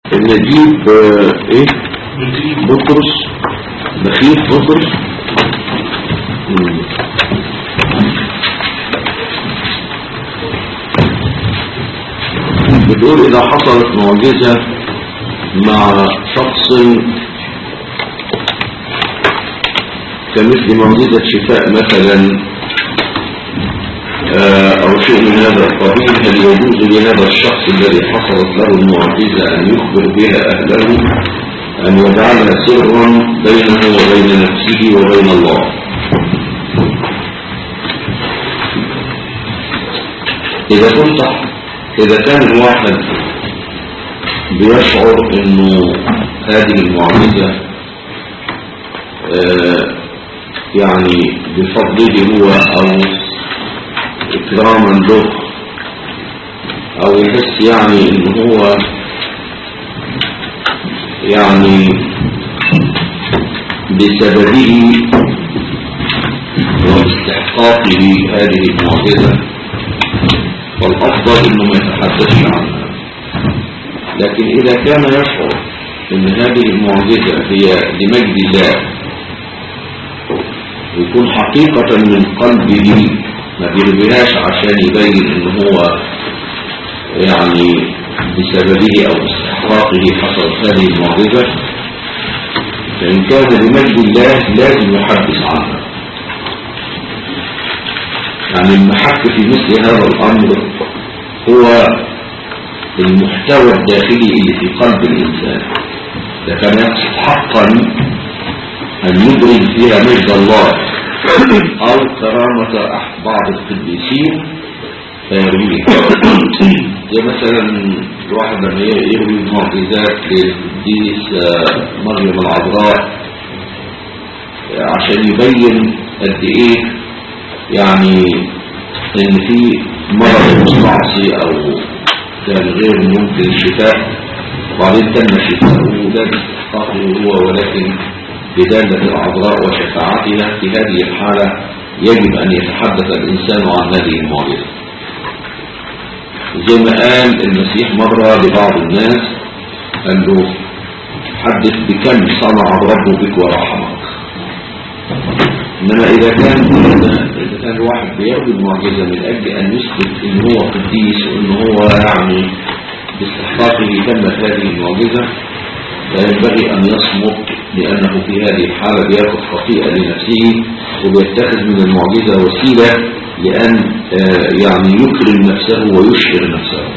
نجيب آه، ايه بطرس بخيل بطرس مم. بتقول اذا حصلت معجزة مع شخص كمثل معجزة شفاء مثلا آه، او شيء من هذا القبيل هل يجوز لهذا الشخص الذي حصلت له المعجزة ان يخبر بها اهله ان يجعلها سرا بينه وبين نفسه وبين الله اذا كنت اذا كان الواحد بيشعر انه هذه المعجزة آه، يعني بفضله هو او اكراما له او يحس يعني ان هو يعني بسببه واستحقاقه هذه المعجزة فالافضل انه ما يتحدثش عنها لكن اذا كان يشعر ان هذه المعجزة هي لمجد الله ويكون حقيقة من قلبه ما بيرميهاش عشان يبين ان هو يعني بسببه او باستحقاقه حصلت هذه المعجزة فإن كان بمجد الله لازم يحدث عنها يعني المحك في مثل هذا الأمر هو المحتوى الداخلي اللي في قلب الإنسان إذا كان يقصد حقا أن يبرز فيها مجد الله أو كرامة أح- بعض القديسين فيرويه زي مثلا الواحد لما يروي معجزات للقديس آه، مريم العذراء آه، عشان يبين قد ايه يعني ان في مرض مستعصي او كان غير ممكن الشفاء وبعدين تم شفاؤه لا باستحقاقه هو ولكن بدالة العذراء وشفاعتها في هذه الحالة يجب أن يتحدث الإنسان عن هذه المعجزة زي ما قال المسيح مرة لبعض الناس قال له حدث بكم صنع الرب بك ورحمك إنما إذا كان إذا كان الواحد بيروي المعجزة من أجل أن يثبت إن هو قديس وإن هو يعني باستحقاقه تمت هذه المعجزة فينبغي أن يصمت لأنه في هذه الحالة بياخذ خطيئة لنفسه وبيتخذ من المعجزة وسيلة لأن آه، يعني يكرم نفسه ويشهر نفسه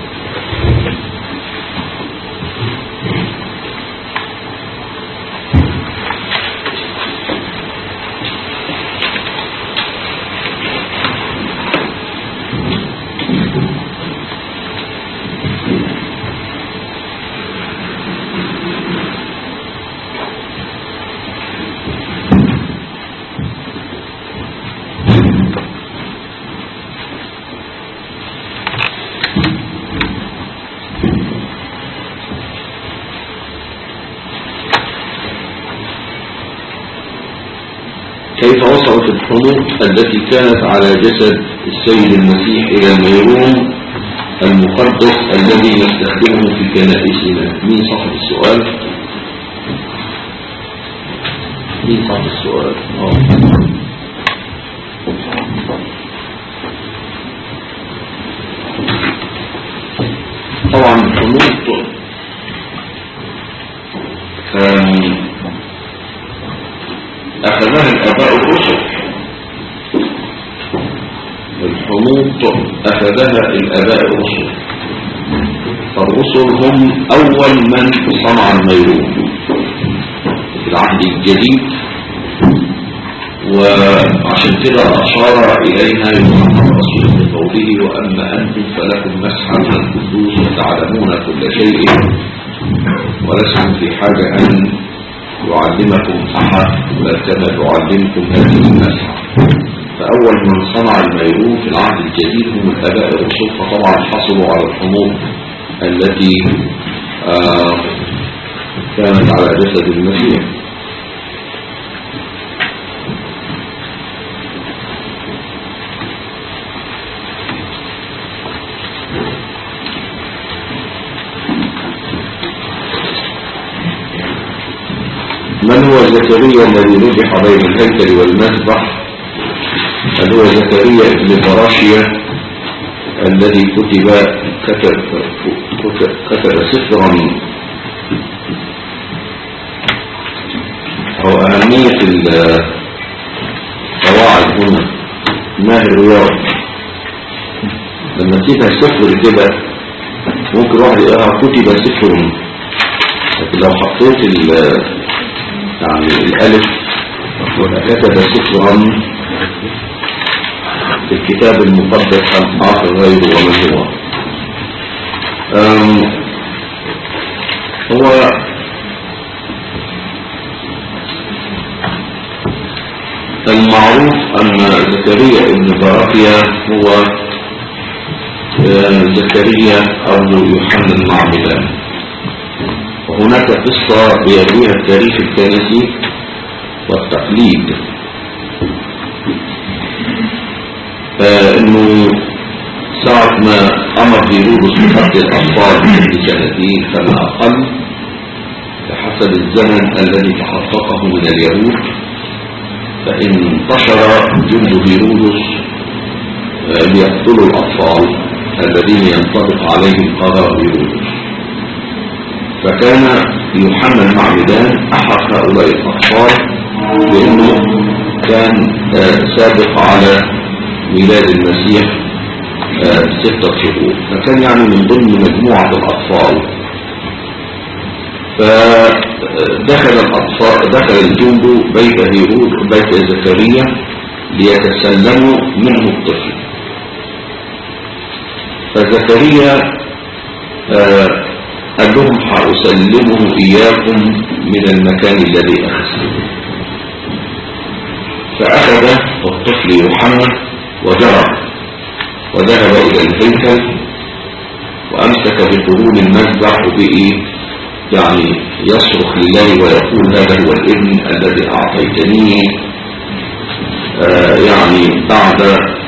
كيف وصلت الحنوط التي كانت على جسد السيد المسيح إلى ميرون المقدس الذي نستخدمه في كنائسنا مين صاحب السؤال مين صاحب السؤال آه. طبعا الحنوط آم، أخذها الآباء الرسل الحنوط أخذها الآباء الرسل فالرسل هم أول من صنع الميرون في العهد الجديد وعشان كده أشار إليها يوحنا الرسول بقوله وأما أنتم فلكم مسحا من القدوس وتعلمون كل شيء ولستم في حاجة أن يعلمكم أحد بل كما تعلمكم هذه المسحة فأول من صنع الميرون في العهد الجديد هم الآباء الرسل فطبعا حصلوا على الحموض التي آه كانت على جسد المسيح من هو زكريا الذي نجح بين الهيكل والمذبح هل هو زكريا ابن فراشيا الذي كتب كتب كتب سفرا أو أهمية القواعد هنا ما هي الرياض لما تجيبها سفر كده ممكن واحد يقرأ كتب سفر لكن لو حطيت ال يعني الألف وكتب سفرا في الكتاب المقدس عن آخر غيره ومن هو أم، هو المعروف أن زكريا ابن براكيا هو آه، زكريا أبو يوحنا المعمدان وهناك قصة بيرويها التاريخ الكنسي والتقليد آه، انه ساعة ما امر هيرودس بقتل الاطفال من سنتين فما اقل بحسب الزمن الذي تحققه من اليهود فان انتشر جند هيرودس آه، ليقتلوا الاطفال الذين ينطبق عليهم قرار هيرودس فكان يوحنا المعمدان احد هؤلاء الاطفال لانه كان آه، سابق على ميلاد المسيح آه، ستة شهور فكان يعني من ضمن مجموعة الأطفال فدخل الأطفال دخل الجند بيت هيرود بيت زكريا ليتسلموا منه الطفل فزكريا آه، قال لهم حأسلمه إياكم من المكان الذي أخذته فأخذ الطفل يوحنا وجرى وذهب إلى الهيكل وأمسك بقرون المذبح وبقي يعني يصرخ لله ويقول هذا هو الابن الذي أعطيتنيه آه يعني بعد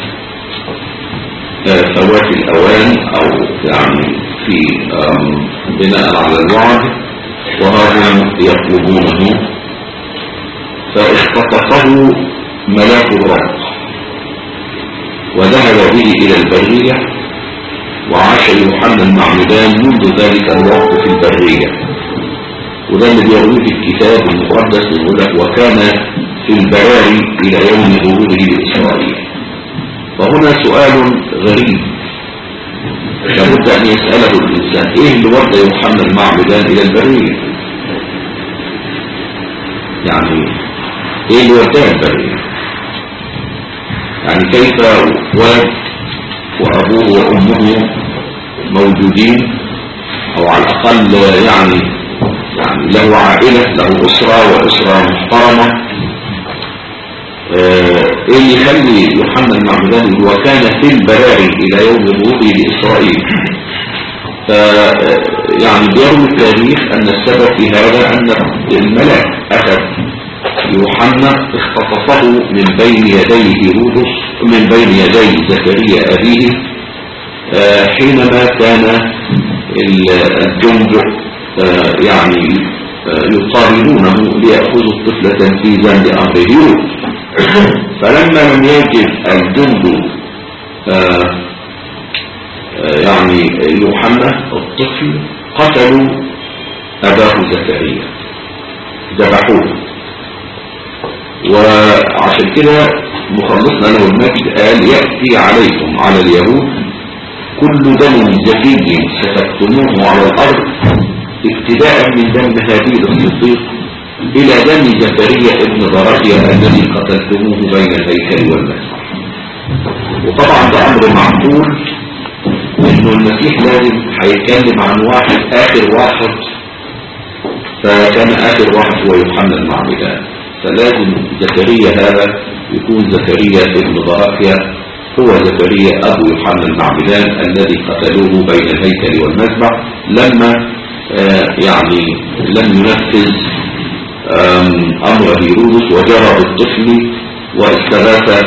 آه فوات الأوان أو يعني في آم، بناء على الوعد وهم يطلبونه فاختطفه ملاك الرب وذهب به إلى البرية وعاش يوحنا المعمدان منذ ذلك الوقت في البرية وده اللي بيرويه في الكتاب المقدس يقول لك وكان في البراري إلى يوم ظهوره لإسرائيل فهنا سؤال غريب لابد أن يسأله الإنسان إيه اللي ودى يوحنا المعمدان إلى البرية يعني إيه اللي وداه البرية يعني كيف ولد وأبوه وأمه موجودين أو على الأقل يعني يعني له عائلة له أسرة وأسرة محترمة آه، ايه اللي يخلي يوحنا المعمدان يقول وكان في البراري الى يوم ظهوره لاسرائيل ف يعني بيروي التاريخ ان السبب في هذا ان الملك اخذ يوحنا اختطفه من بين يدي هيرودس من بين يدي زكريا ابيه آه، حينما كان الجند آه، يعني آه، يقارنونه ليأخذوا الطفل تنفيذا لأمر هيرودس فلما لم يجد الجند آه، آه، يعني يوحنا الطفل قتلوا أباه زكريا ذبحوه وعشان كده مخلصنا له المجد قال يأتي عليكم على اليهود كل دم زكي سفكتموه على الأرض ابتداء من دم هابيل الصديق إلى دم زكريا ابن بركيا الذي قتلتموه بين الهيكل والمسبح وطبعا ده أمر معقول إنه المسيح لازم هيتكلم عن واحد آخر واحد فكان آخر واحد هو يوحنا المعمدان فلازم زكريا هذا يكون زكريا ابن بركيا هو زكريا أبو يوحنا المعمدان الذي قتلوه بين الهيكل والمسبح لما آه يعني لم ينفذ أمر هيرودس وجرى بالطفل واستغاث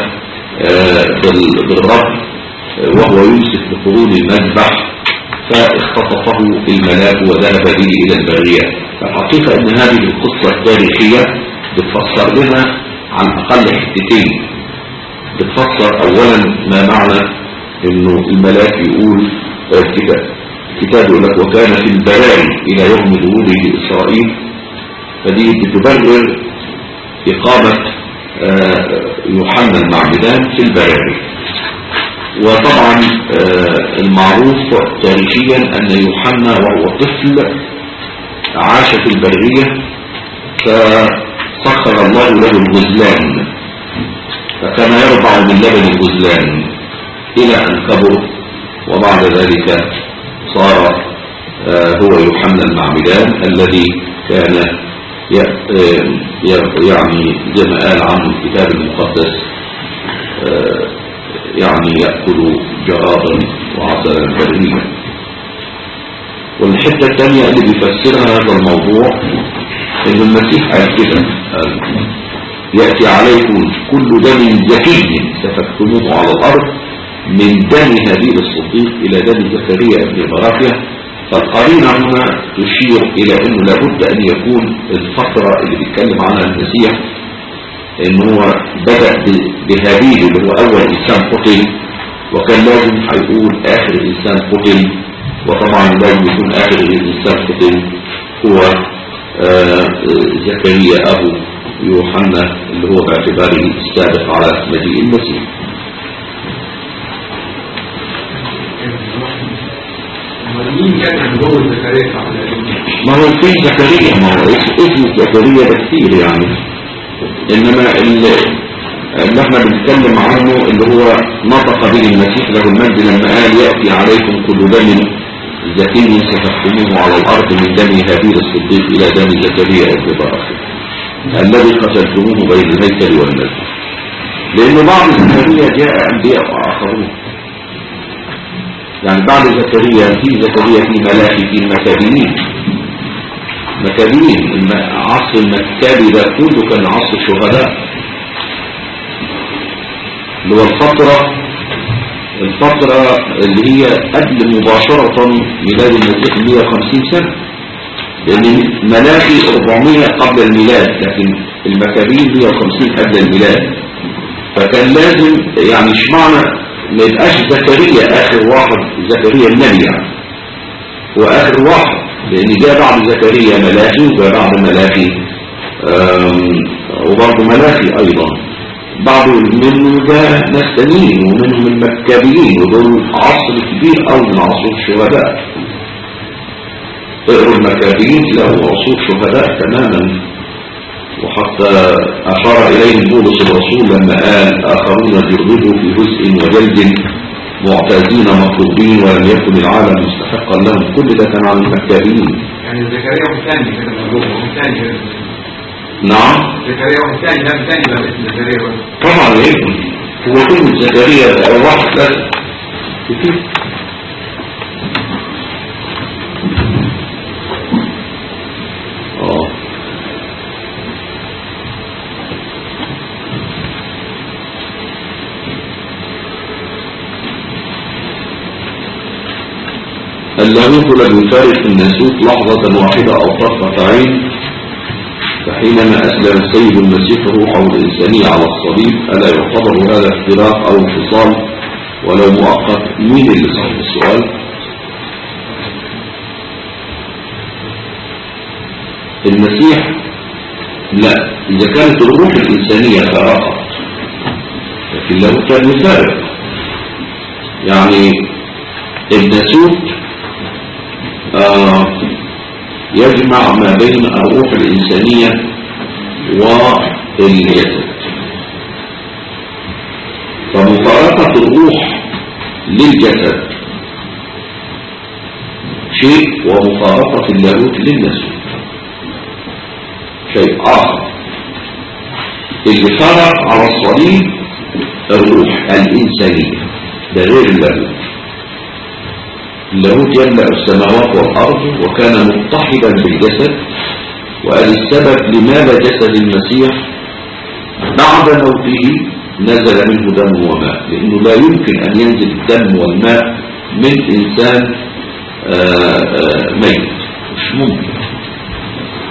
بالرب وهو يمسك بقرون المذبح فاختطفه الملاك وذهب به إلى البرية الحقيقة ان هذه القصة التاريخية بتفسر لنا عن اقل حتتين بتفسر اولا ما معنى انه الملاك يقول الكتاب الكتاب يقول لك وكان في البراري الى يوم ظهوره لاسرائيل فدي بتبرر اقامة يوحنا المعمدان في البراري وطبعا المعروف تاريخيا ان يوحنا وهو طفل عاش في البرية فسخر الله له الغزلان فكان يرضع من لبن الغزلان الى ان كبر وبعد ذلك صار هو يوحنا المعمدان الذي كان يعني زي ما قال عنه الكتاب المقدس يعني يأكل جرابا وعسلا بريا والحتة الثانية اللي بيفسرها هذا الموضوع ان المسيح قال كده يأتي عليكم كل دم زكي سفكتموه على الأرض من دم هابيل الصديق إلى دم زكريا ابن براكيا فالقرينة هنا تشير إلى أنه لابد أن يكون الفترة اللي بيتكلم عنها المسيح ان هو بدأ بهابيل اللي هو أول إنسان قتل وكان لازم هيقول آخر إنسان قتل وطبعا لازم يكون آخر الإنسان قتل هو آه زكريا أبو يوحنا اللي هو باعتباره السابق على مجيء المسيح مين كان جوه زكريا ما هو في زكريا ما هو اسم زكريا ده كتير يعني انما اللي, اللي احنا بنتكلم عنه اللي هو نطق به المسيح له المجد لما قال يأتي عليكم كل دم زكي ستحكموه على الارض من دم هابيل الصديق الى دم زكريا ابن براخر الذي قتلتموه بين الهيكل والمسجد لان بعض زكريا جاء انبياء واخرون يعني بعد زكريا في زكريا في ملاحي في المكابين مكابين عصر المكابي ده كله كان عصر الشهداء اللي هو الفترة الفترة اللي هي قبل مباشرة ميلاد المسيح 150 سنة لأن ملاحي 400 قبل الميلاد لكن المكابين 150 قبل الميلاد فكان لازم يعني اشمعنى ما يبقاش زكريا اخر واحد زكريا النبي يعني هو اخر واحد لان جاء بعد زكريا ملاكي وجاء بعد ملاكي وبرضه ملاكي ايضا بعض منه جاء ناس تانيين ومنهم المكابيين ودول عصر كبير قوي من عصور الشهداء اقروا المكابيين تلاقوا عصور شهداء تماما وحتى أشار إليه بولس الرسول لما قال آخرون جردوا في جزء وجلد معتازين مطلوبين ولم يكن العالم مستحقا لهم كل ده كان عن المكتابين يعني زكريا والثاني كده مجروح والثاني كده نعم زكريا والثاني ده الثاني بقى اسم زكريا بقى طبعا ايه هو كلمة زكريا واحد بس كتير اه اللاهوت لم يفارق الناسوت لحظة واحدة أو طرفة عين فحينما أسلم السيد المسيح روحه الإنسانية على الصليب ألا يعتبر هذا اختراق أو انفصال ولو مؤقت مين اللي صاحب السؤال المسيح لا إذا كانت الروح الإنسانية فارقت لكن له كان يفارق يعني الناسوت آه يجمع ما بين الروح الإنسانية والجسد فمفارقة الروح للجسد شيء ومفارقة اللاهوت للنسوت شيء آخر اللي فرق على الصليب الروح الإنسانية ده غير اللاهوت اللاهوت يملأ السماوات والأرض وكان متحدا بالجسد وقال السبب لماذا جسد المسيح بعد موته نزل منه دم وماء لأنه لا يمكن أن ينزل الدم والماء من إنسان آآ آآ ميت مش ممكن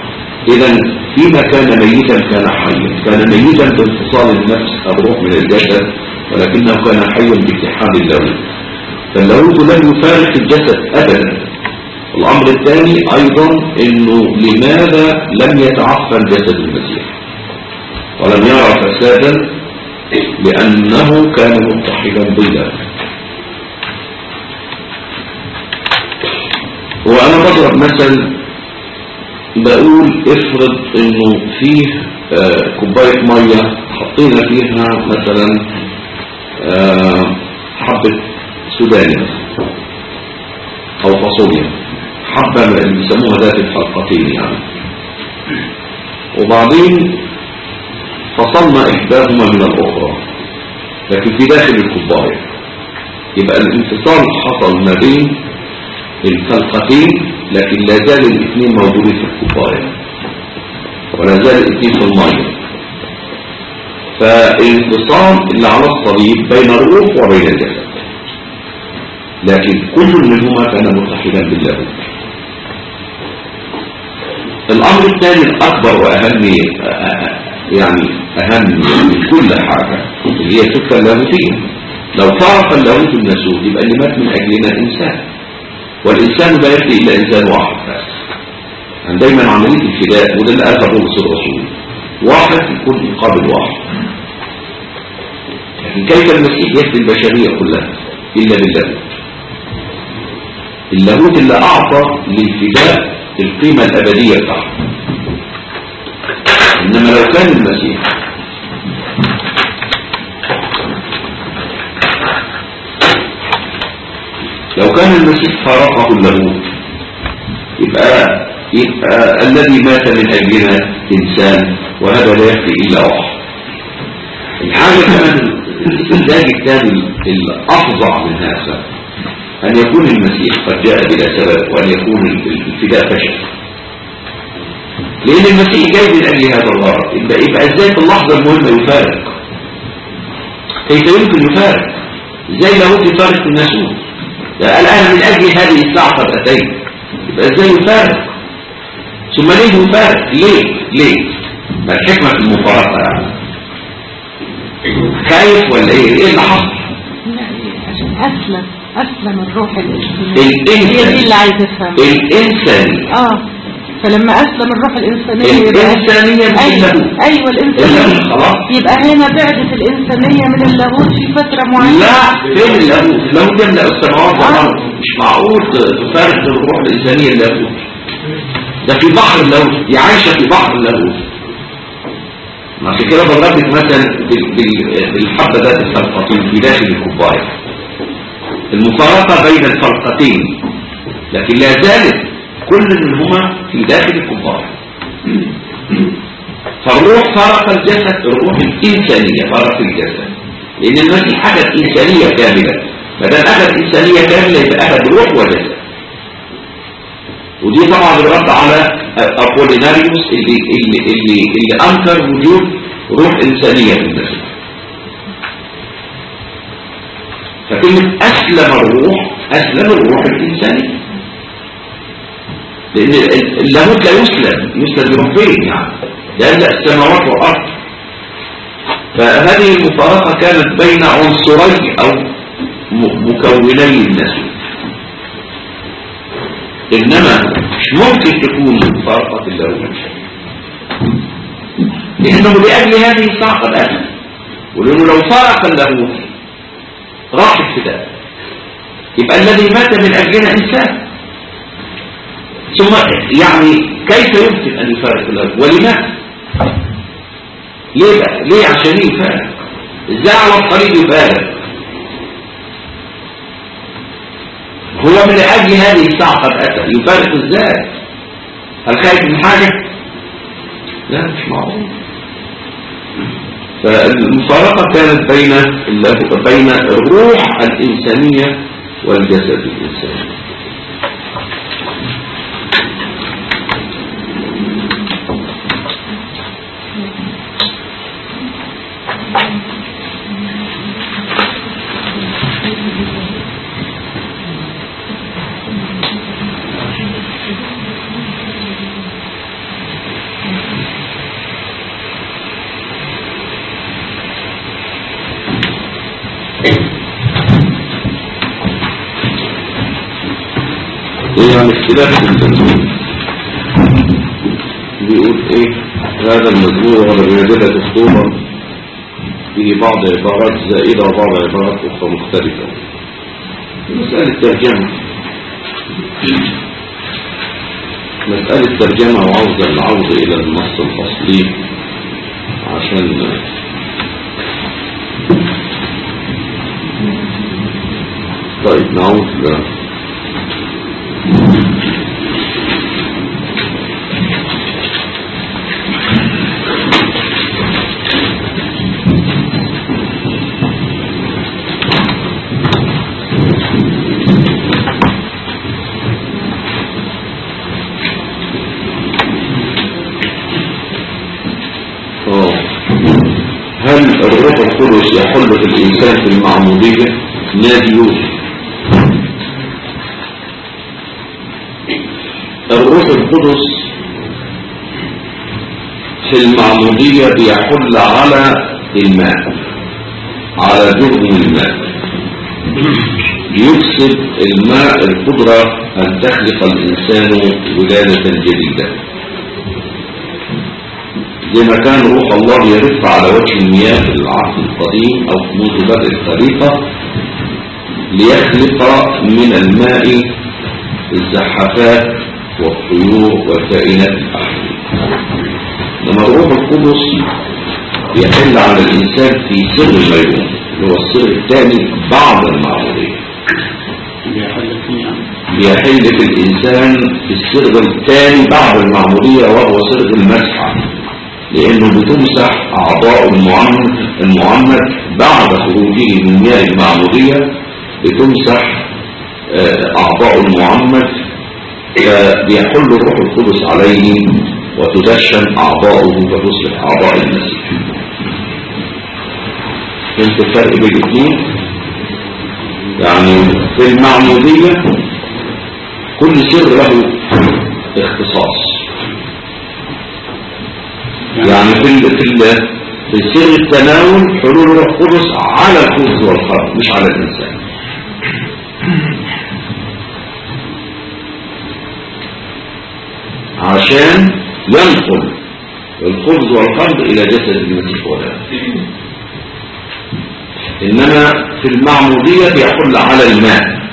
إذا فيما كان ميتا كان حيا كان ميتا بانفصال النفس الروح من الجسد ولكنه كان حيا باتحاد اللاهوت فاللاهوت لم يفارق الجسد أبدا الأمر الثاني أيضا أنه لماذا لم يتعفن جسد المسيح ولم يرى فسادا لأنه كان متحدا بالله وأنا بضرب مثل بقول افرض انه فيه آه، كوباية مية حطينا فيها مثلا آه، حبة سوداني مثلا او فاصوليا حبة من اللي بيسموها ذات الحلقتين يعني وبعدين فصلنا احداهما من الاخرى لكن في داخل الكوباية يبقى الانفصال حصل ما بين الفلقتين لكن لا زال الاثنين موجودين في الكوباية ولا زال الاثنين في المية فالانفصال اللي على الصليب بين الروح وبين الجسد لكن كل منهما كان متحدا بالله الامر الثاني الاكبر واهم يعني اهم من كل حاجة اللي هي الفكرة اللاهوتية لو فرق اللاهوت الناسوت يبقى اللي مات من اجلنا انسان والإنسان لا يأتي إلا إنسان واحد بس يعني دايما عملية الفداء وده اللي قالها بولس الرسول واحد يكون مقابل واحد لكن كيف المسيح يهدي البشرية كلها إلا بالله اللاهوت اللي أعطى للفداء القيمة الأبدية بتاعته إنما لو كان المسيح لو كان المسيح فارقه اللاهوت يبقى يبقى الذي مات من أجلنا إنسان وهذا لا يكفي إلا واحد الحاجة كمان الاستنتاج الثاني الأفظع من هذا أن يكون المسيح قد جاء بلا سبب وأن يكون الفداء فشل لأن المسيح جاي من أجل هذا الغرض يبقى, يبقى إزاي في اللحظة المهمة يفارق كيف يمكن يفارق إزاي لاهوت يفارق الناسوت الآن من أجل هذه الساعة قد أتيت يبقى إزاي يفارق ثم ليه يفارق ليه ليه ما الحكمة في المفارقة يعني خايف ولا ايه ايه اللي حصل عشان أسلم أسلم الروح الإنسانية الإنسان هي دي اللي عايز أفهم الإنساني اه فلما أسلم الروح الإنسانية يبقى الإنسانية من أيوة اللاهوت أيوة الإنسانية اللاهوت خلاص يبقى هنا بعدت الإنسانية من اللاهوت في فترة معينة لا فين اللاهوت اللاهوت يملأ السماوات والأرض مش معقول ت- تفارق الروح الإنسانية اللاهوت ده في بحر اللاهوت دي عايشة في بحر اللاهوت عشان كده بضربك مثلا بال- بال- بالحبة ذات الفلقتين في داخل الكوباية المفارقة بين الفلقتين لكن لا زالت كل منهما في داخل الكوباية فالروح فارق الجسد الروح الإنسانية فارق الجسد لأن المسيح أخذ إنسانية كاملة فدام أخذ إنسانية كاملة يبقى أخذ روح وجسد ودي طبعا الرد على أبوليناريوس اللي, اللي, اللي, اللي أنكر وجود روح إنسانية في المسيح فكلمة أسلم الروح أسلم الروح الإنسانية لأن ال- اللاهوت لا يسلم يسلم بربين يعني لأن السماوات والأرض فهذه المفارقة كانت بين عنصري أو م- مكوني النسوج إنما مش ممكن تكون مفارقة اللاهوت لأنه لأجل هذه الساعة قد أتى ولأنه لو فارق اللاهوت راح الفداء يبقى الذي مات من أجلنا إنسان ثم يعني كيف يمكن أن يفارق الأرض ولماذا ليه بقى ليه عشان يفارق ازاي على الطريق يفارق هو من أجل هذه الساعة قد أتى يفارق ازاي هل خايف من حاجة لا مش معقول فالمفارقة كانت بين الله- بين الروح الإنسانية والجسد الإنساني ايه يعني اختلاف في المزمور بيقول ايه هذا المزمور وهذا بيدلة الصورة فيه بعض عبارات زائدة وبعض عبارات أخرى مختلفة مسألة ترجمة مسألة ترجمة وعودة العودة إلى النص الأصلي عشان طيب نعود ل- آه. هل الروح القدس يحل في الإنسان في المعمودية نادي يوسف الروح القدس في المعمودية بيحل على الماء على جرم الماء يكسب الماء القدرة أن تخلق الإنسان ولادة جديدة زي ما كان روح الله يرف على وجه المياه في العهد القديم أو في منذ بدء الخليقة ليخلق من الماء الزحفات والطيور والكائنات الأحية لما الروح القدس يحل على الإنسان في سر الميمون اللي هو السر الثاني بعد المعمودية بيحل في الإنسان في السر الثاني بعد المعمودية وهو سر المسحة لأنه بتمسح أعضاء المعمد المعمد بعد خروجه من مياه المعمودية بتمسح آه، أعضاء المعمد فبيحل الروح القدس عليه وتدشن أعضاؤه فتصبح أعضاء المسيح فهمت الفرق بين الاثنين يعني في المعمودية كل سر له اختصاص يعني في ال في ال في سر التناول حلول الروح القدس على الخبز والخمر مش على الإنسان عشان ينقل الخبز والخمر إلى جسد المسيح ودمه إنما في المعمودية بيحل على الماء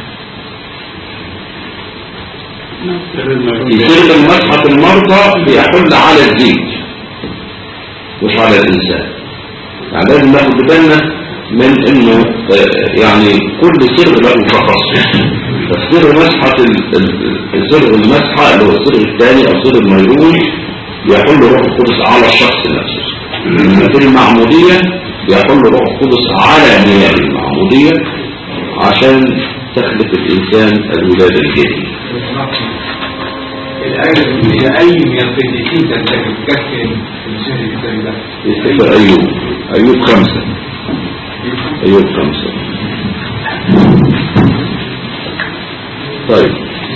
في سر المسحة المرضى بيحل على الزيت مش على الإنسان يعني لازم ناخد بالنا من انه آه، يعني كل سر له تخصص فالسر مسحة ال- ال- سر المسحة اللي هو السر الثاني او سر الميرون بيحل روح القدس على الشخص نفسه إنما في المعمودية بيحل روح القدس على مياه المعمودية عشان تخلق الإنسان الولادة الجديدة الآية بتقول إلى أي من القديسين تنتهي كفن المسيح الإنسان ده يفتكر أيوب أيوب خمسة أيوب خمسة طيب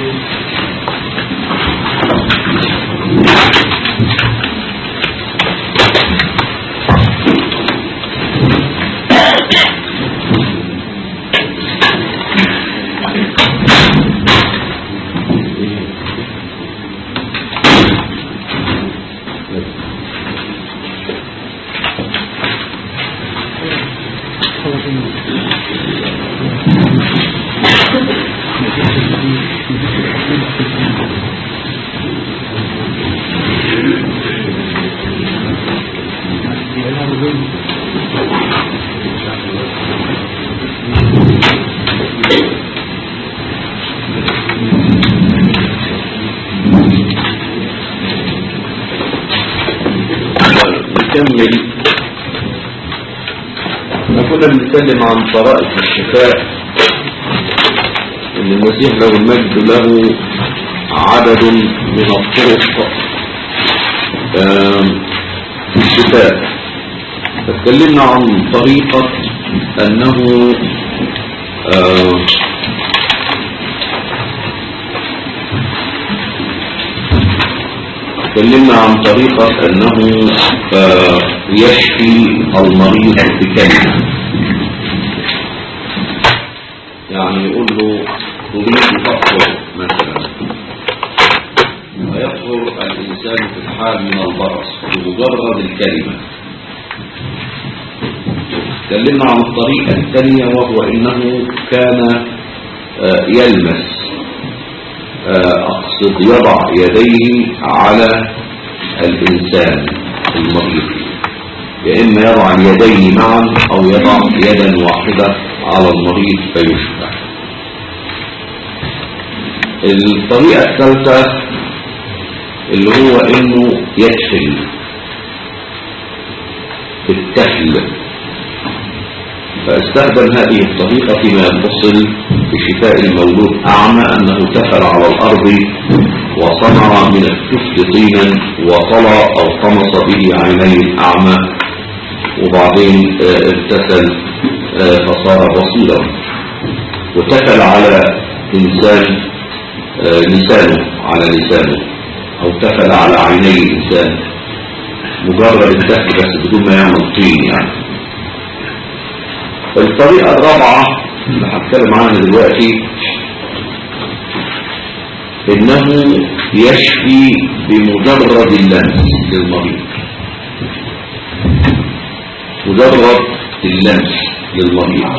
نكمل احنا كنا بنتكلم عن طرائق الشفاء ان المسيح له المجد له عدد من الطرق آم، في الشفاء فتكلمنا عن طريقة انه آم، تكلمنا عن طريقة أنه آه، يشفي المريض بكلمة الإنسان في الحال من البرص بمجرد الكلمة تكلمنا عن الطريقة الثانية وهو إنه كان آه، يلمس آه، أقصد يضع يديه على الإنسان المريض يا إما يضع اليدين معا أو يضع يدا واحدة على المريض فيشفى الطريقة الثالثة اللي هو إنه يدفن بالتفل فاستخدم هذه الطريقة فيما يتصل بشفاء المولود أعمى أنه تفل على الأرض وصنع من التفل طينا وطلى أو طمس به عيني الأعمى وبعدين آه، ارتسل آه، فصار بصيرا وتفل على إنسان آه، لسانه على لسانه أو تفل على عيني الإنسان مجرد التفل بس بدون ما يعمل طين يعني الطريقة الرابعة اللي هتكلم عنها دلوقتي انه يشفي بمجرد اللمس للمريض مجرد اللمس للمريض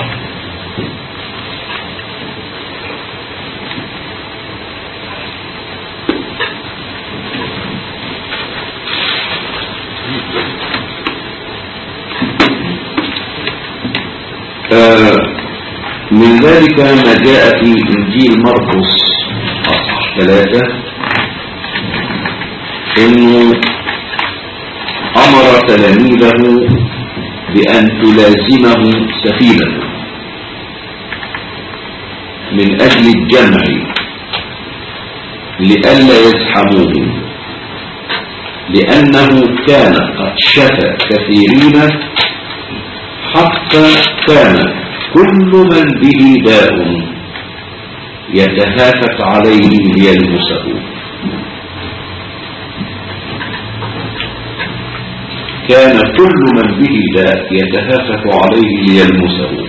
آه، من ذلك ما جاء في إنجيل مرقس أصحاح ثلاثة إنه أمر تلاميذه بأن تلازمه سفينة من أجل الجمع لئلا يزحموه لأنه كان قد شفى كثيرين حتى كان كل من به داء يتهافت عليه ليلمسه كان كل من به داء يتهافت عليه ليلمسه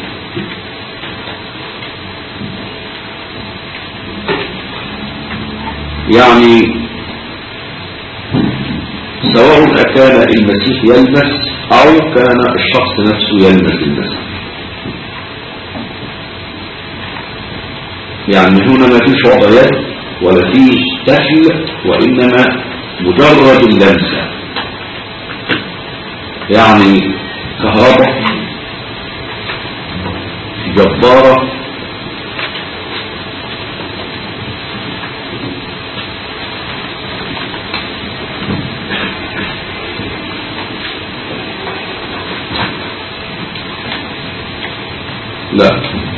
يعني سواء أكان المسيح يلمس أو كان الشخص نفسه يلمس المسيح يعني هنا ما فيش وضع يد ولا فيه تفل وإنما مجرد اللمسة يعني كهرباء جبارة لا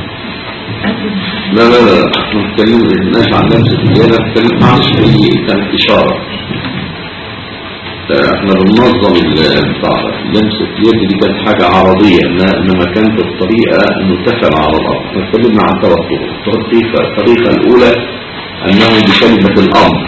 لا لا لا احنا بنتكلم الناس عن لمسة اليد بنتكلم معلش هي كانت إشارة آه، احنا بننظم ال- بتاع لمسة اليد دي كانت حاجة عرضية إنها- انما كانت الطريقة انه تفل على الارض احنا اتكلمنا عن ثلاث طرق الطريقة الطريقة الاولى انه بكلمة الامر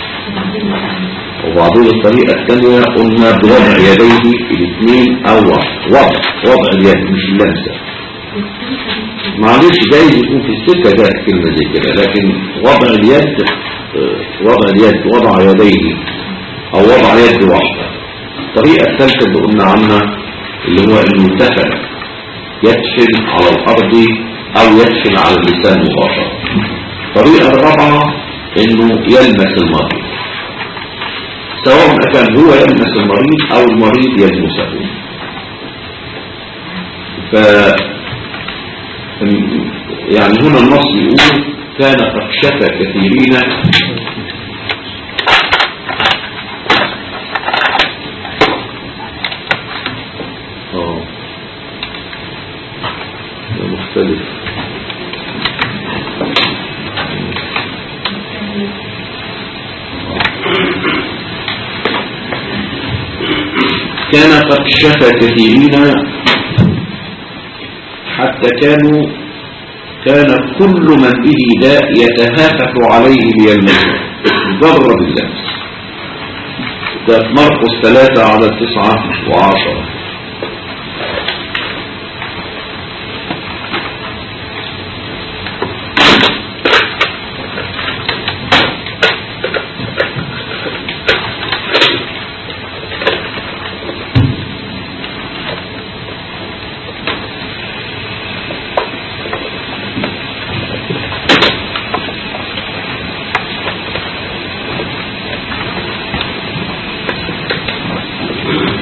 وبعدين الطريقة الثانية قلنا بوضع يديه الاثنين او وضع وضع اليد مش اللمسة معلش جايز يكون في السكة جاءت كلمة زي كده لكن وضع اليد آه، وضع اليد وضع يديه او وضع يد واحدة الطريقة الثالثة اللي قلنا عنها اللي هو انه تفل يدفن على الارض او يدفن على اللسان مباشرة الطريقة الرابعة انه يلمس المريض سواء كان هو يلمس المريض او المريض يلمسه ف يعني هنا النص يقول كان قد شفى كثيرين اه ده مختلف كان قد شفى كثيرين حتى كانوا كان كل من به داء يتهافت عليه ليلمسه جرب اللمس ده في مرقس ثلاثة على تسعة وعشرة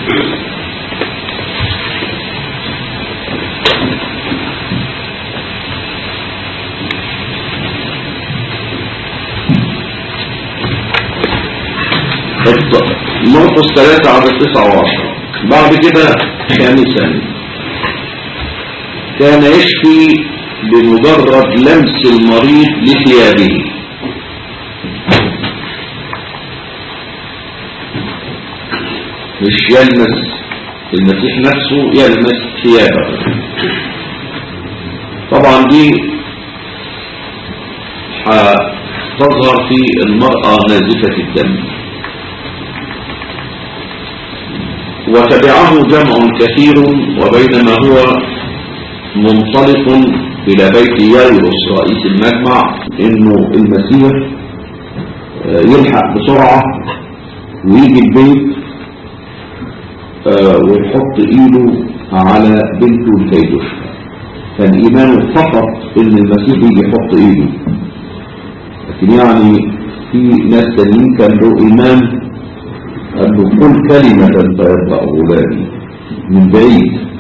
مرقس ثلاثة عدد تسعة وعشرة بعد كده خامسا كان يشفي بمجرد لمس المريض لثيابه مش يلمس المسيح نفسه يلمس ثيابه طبعا دي هتظهر في المرأة نازفة الدم وتبعه جمع كثير وبينما هو منطلق إلى بيت يايروس رئيس المجمع إنه المسيح آه، يلحق بسرعة ويجي البيت آه، ويحط إيده على بنته لكي تشفى كان إيمانه فقط إن المسيح يجي يحط إيده لكن يعني في ناس تانيين كان له إيمان قال له قل كلمة فيطلع غلامي من بعيد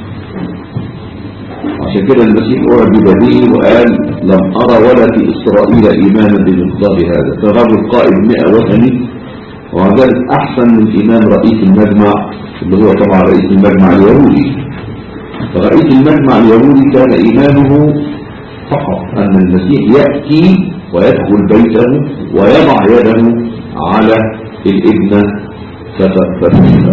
عشان كده المسيح أعجب به وقال لم أرى ولا في إسرائيل إيمانا بمقدار هذا فالرجل قائد مئة وثني ومع ذلك أحسن من إمام رئيس المجمع اللي هو طبعا رئيس المجمع اليهودي فرئيس المجمع اليهودي كان إيمانه فقط أن المسيح يأتي ويدخل بيته ويضع يده على الابنة فتشفى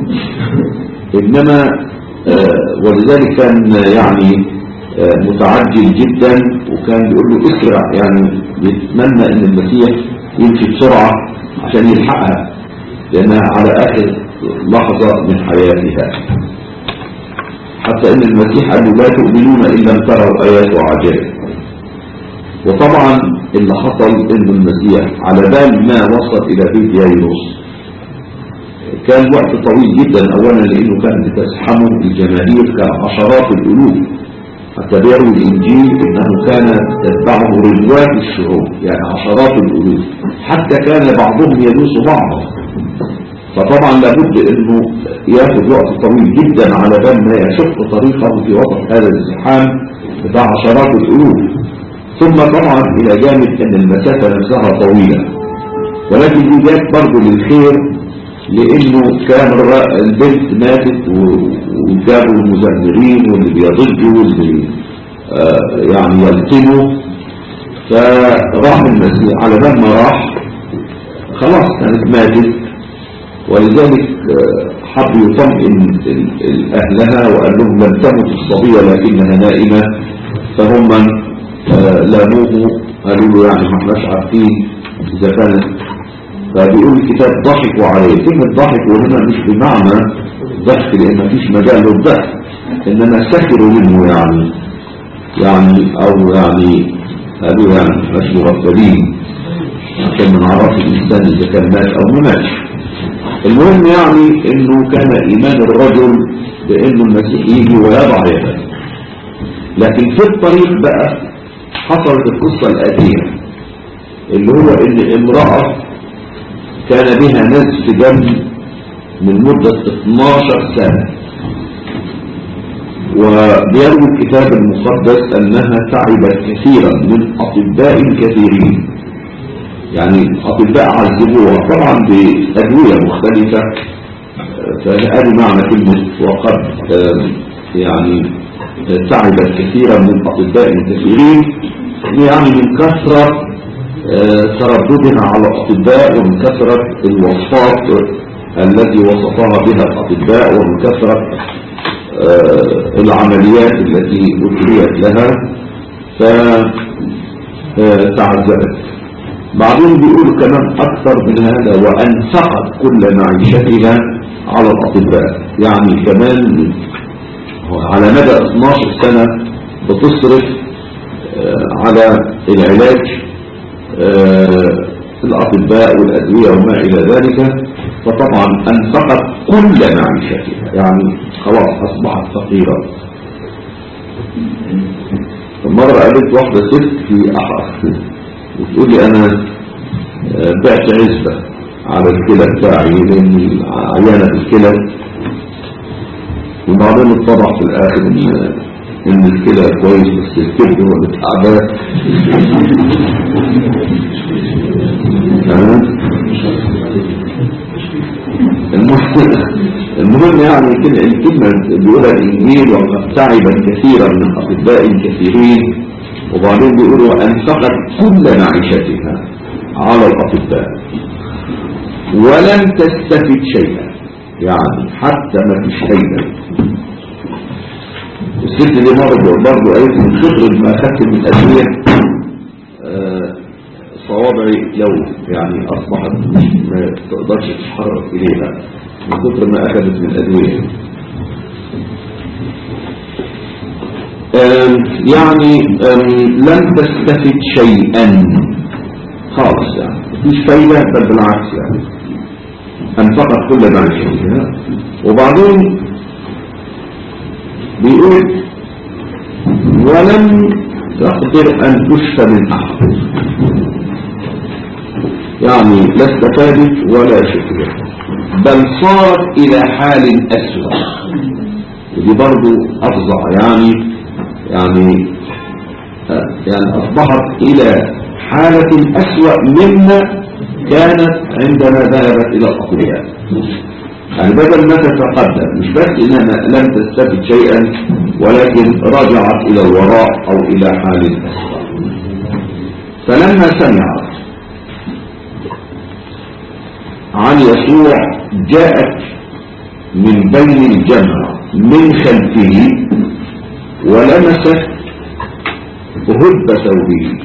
إنما آه، ولذلك كان يعني آه، متعجل جدا وكان بيقول له اسرع يعني بيتمنى ان المسيح يمشي بسرعة عشان يلحقها لانها على اخر لحظة من حياتها حتى ان المسيح قال له لا تؤمنون ان لم تروا ايات وعجائب وطبعا اللي حصل ان المسيح على بال ما وصل الى بيت يايروس كان وقت طويل جدا اولا لانه كان بتزحمه الجماهير كان عشرات الالوف حتى بيروي الانجيل انه كان تتبعه رجوات الشعوب يعني عشرات الالوف حتى كان بعضهم يدوس بعضا فطبعا لابد انه ياخذ وقت طويل جدا على بال ما يشق طريقه في وسط هذا الزحام بتاع عشرات الالوف ثم طبعا الى جانب ان المسافه نفسها طويله ولكن دي جات برضه للخير لانه كان الر- البنت ماتت و- وجابوا المزمرين واللي بيضجوا واللي آه، يعني يلطموا فراح المسيح على بال ما راح خلاص كانت ماتت ولذلك آه، حب يطمئن ال- ال- اهلها وقال لهم لم تمت الصبيه لكنها نائمه فهم آه، لاموه قالوا له يعني ما احناش عارفين اذا كانت فبيقول الكتاب ضحكوا عليه كلمة ضحكوا هنا مش بمعنى ضحك لأن مفيش مجال للضحك إنما سخروا منه يعني يعني أو يعني قالوا يعني مش مغفلين عشان ما نعرفش الإنسان إذا كان مات أو ما ماتش المهم يعني إنه كان إيمان الرجل بإنه المسيح يجي ويضع يده لكن في الطريق بقى حصلت القصة الآتية اللي هو إن امرأة كان بها نزف دم من مدة 12 سنة وبيروي الكتاب المقدس أنها تعبت كثيرا من أطباء كثيرين يعني أطباء عذبوها طبعا بأدوية مختلفة فهذه معنى كلمة وقد آه، يعني تعبت كثيرا من أطباء كثيرين يعني من كثرة آه، ترددها على الأطباء ومن كثرة الوصفات التي وصفها بها الأطباء ومن كثرة آه، العمليات التي أجريت لها فتعذبت بعضهم بيقولوا كمان أكثر من هذا وأنفقت كل معيشتها على الأطباء يعني كمان على مدى 12 سنة بتصرف آه، على العلاج آه، الأطباء والأدوية وما إلى ذلك فطبعا أنفقت كل معيشتها يعني خلاص أصبحت فقيرة مرة قابلت واحدة ست في أحد وتقول لي أنا آه، بعت عزبة على الكلى بتاعي لأن عيانة الكلى وبعدين اتضح في الاخر ان ان الكلى كويس بس الكبد هو اللي تعبان تمام؟ المهم المهم يعني كده الكلمة بيقولها الإنجيل وقد تعب كثيرا من أطباء كثيرين وبعدين بيقولوا أنفقت كل معيشتها على الأطباء ولم تستفد شيئا يعني حتى ما فيش فايدة الست دي برضه برضه قالت من كتر ما أخذت من الأدوية آه، صوابعي لو يعني أصبحت مش ما تقدرش تتحرك إليها من كتر ما أخذت من الأدوية آم، يعني آم، لم تستفد شيئا خالص يعني مفيش فايدة بل بالعكس يعني أنفقت كل معيشتها وبعدين بيقول ولم تقدر أن تشفى من أحد يعني لا استفادت ولا شكرت بل صارت إلى حال أسوأ ودي برضو أفظع يعني يعني آه، يعني أصبحت إلى حالة أسوأ مما كانت عندما ذهبت إلى الأطباء يعني بدل ما تتقدم مش بس إنها لم تستفد شيئا ولكن رجعت إلى الوراء أو إلى حال أسوأ فلما سمعت عن يسوع جاءت من بين الجمع من خلفه ولمست هب ثوبه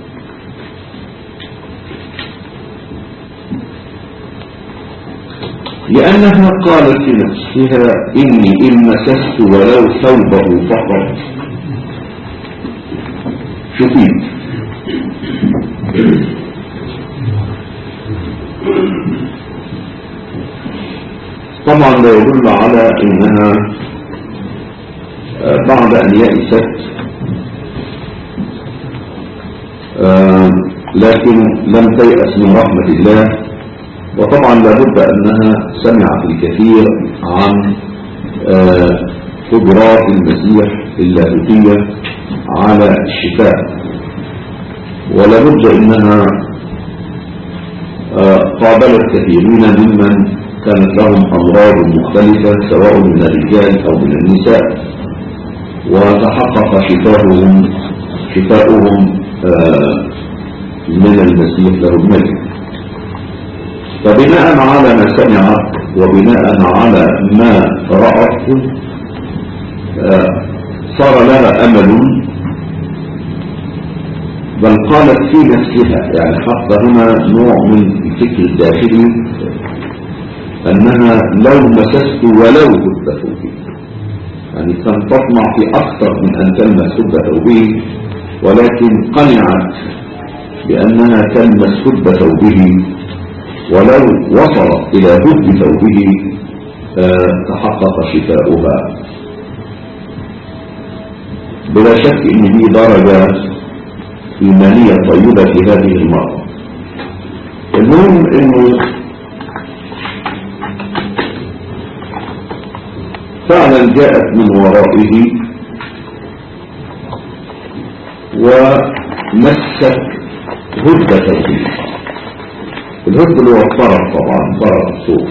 لأنها قالت لنفسها إني إن مسست ولو ثوبه فقط شفيت طبعا لا يدل على انها آه، بعد ان يأست آه، لكن لم تيأس من رحمة الله وطبعا لابد انها سمعت الكثير عن آه، قدرات المسيح اللاهوتية على الشفاء ولابد انها آه، قابلت كثيرين ممن كانت لهم أمراض مختلفة سواء من الرجال أو من النساء وتحقق شفاؤهم شفاؤهم آه، من المسيح له المجد فبناء على ما سمعت وبناء على ما رأت آه، صار لها أمل بل قالت في نفسها يعني حتى هنا نوع من الفكر الداخلي أنها لو مسست ولو هب ثوبه يعني كان تطمع في أكثر من أن تلمس هب ثوبه ولكن قنعت بأنها تلمس هب ثوبه ولو وصلت إلى هب ثوبه آه، تحقق شفاؤها بلا شك ان دي درجة إيمانية طيبة في هذه المرة المهم انه فعلا جاءت من ورائه ومست هدة فيه الهد اللي هو الطرف طبعا طرف الصوت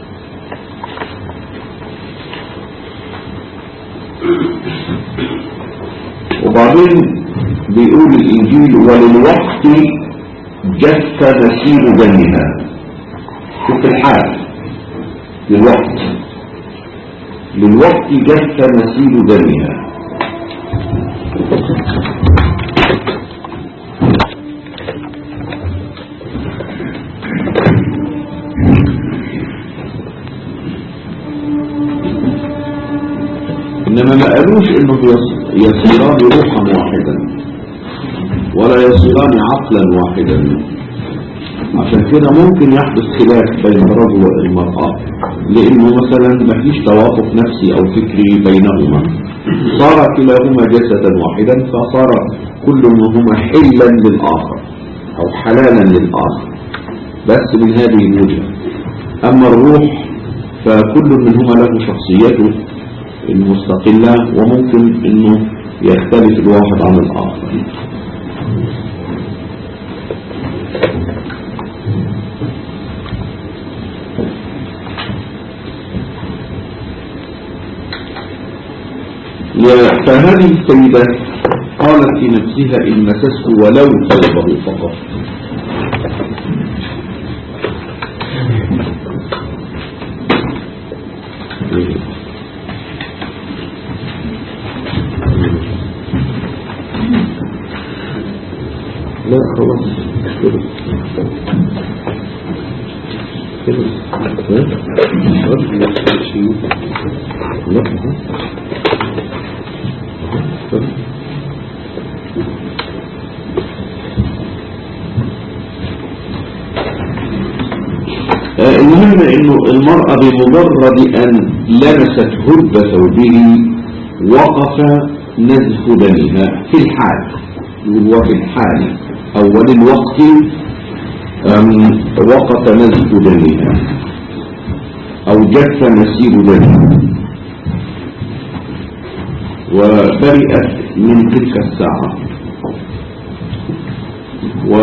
وبعدين بيقول الإنجيل وللوقت جف نسيم دمها شوف الحال للوقت للوقت جف نسيم دمها إنما ما قالوش إنه يص- يصيران روحا واحدا ولا يصيران عقلا واحدا عشان كده ممكن يحدث خلاف بين الرجل والمرأة لأنه مثلا ما فيش توافق نفسي أو فكري بينهما صار كلاهما جسدا واحدا فصار كل منهما حلا للآخر أو حلالا للآخر بس من هذه الوجهة أما الروح فكل منهما له شخصيته المستقلة وممكن انه يختلف الواحد عن الاخر فهذه السيدة قالت في نفسها إن مسسته ولو ثوبه فقط لا خلاص كده كده لا آه، المهم انه المرأة بمجرد ان لمست هب ثوبه وقف نزف دمها في الحال يقول وفي الحال اول الوقت أم، وقف نزف دمها او جف مسير دمها وبرئت من تلك الساعة و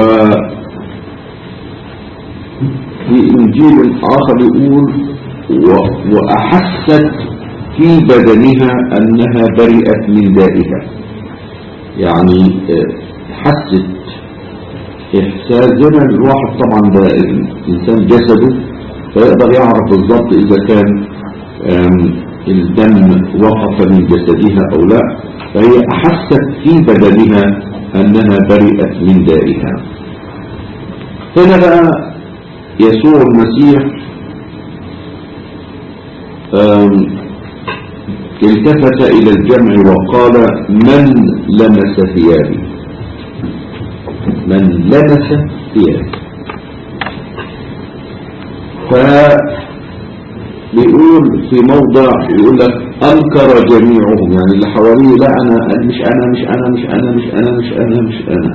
في إنجيل آخر يقول و- وأحست في بدنها أنها برئت من دائها يعني آه، حست إحساس زي ما الواحد طبعا ده الإنسان جسده فيقدر يعرف بالضبط إذا كان آم، الدم وقف من جسدها أو لا فهي أحست في بدنها أنها برئت من دائها هنا بقى يسوع المسيح آم، التفت إلى الجمع وقال من لمس ثيابي من لمس ثيابي فبيقول في موضع يقول لك أنكر جميعهم يعني اللي حواليه لا أنا مش أنا مش أنا مش أنا مش أنا مش أنا مش أنا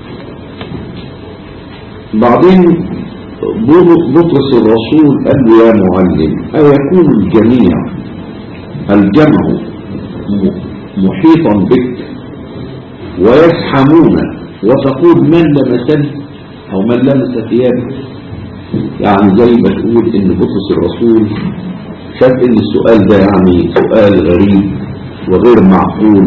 بعدين بطرس الرسول قال له يا معلم أيكون الجميع الجمع م- محيطا بك ويزحمون وتقول من لمسني أو من لمس ثيابي يعني زي ما تقول إن بطرس الرسول شاف إن السؤال ده يعني سؤال غريب وغير معقول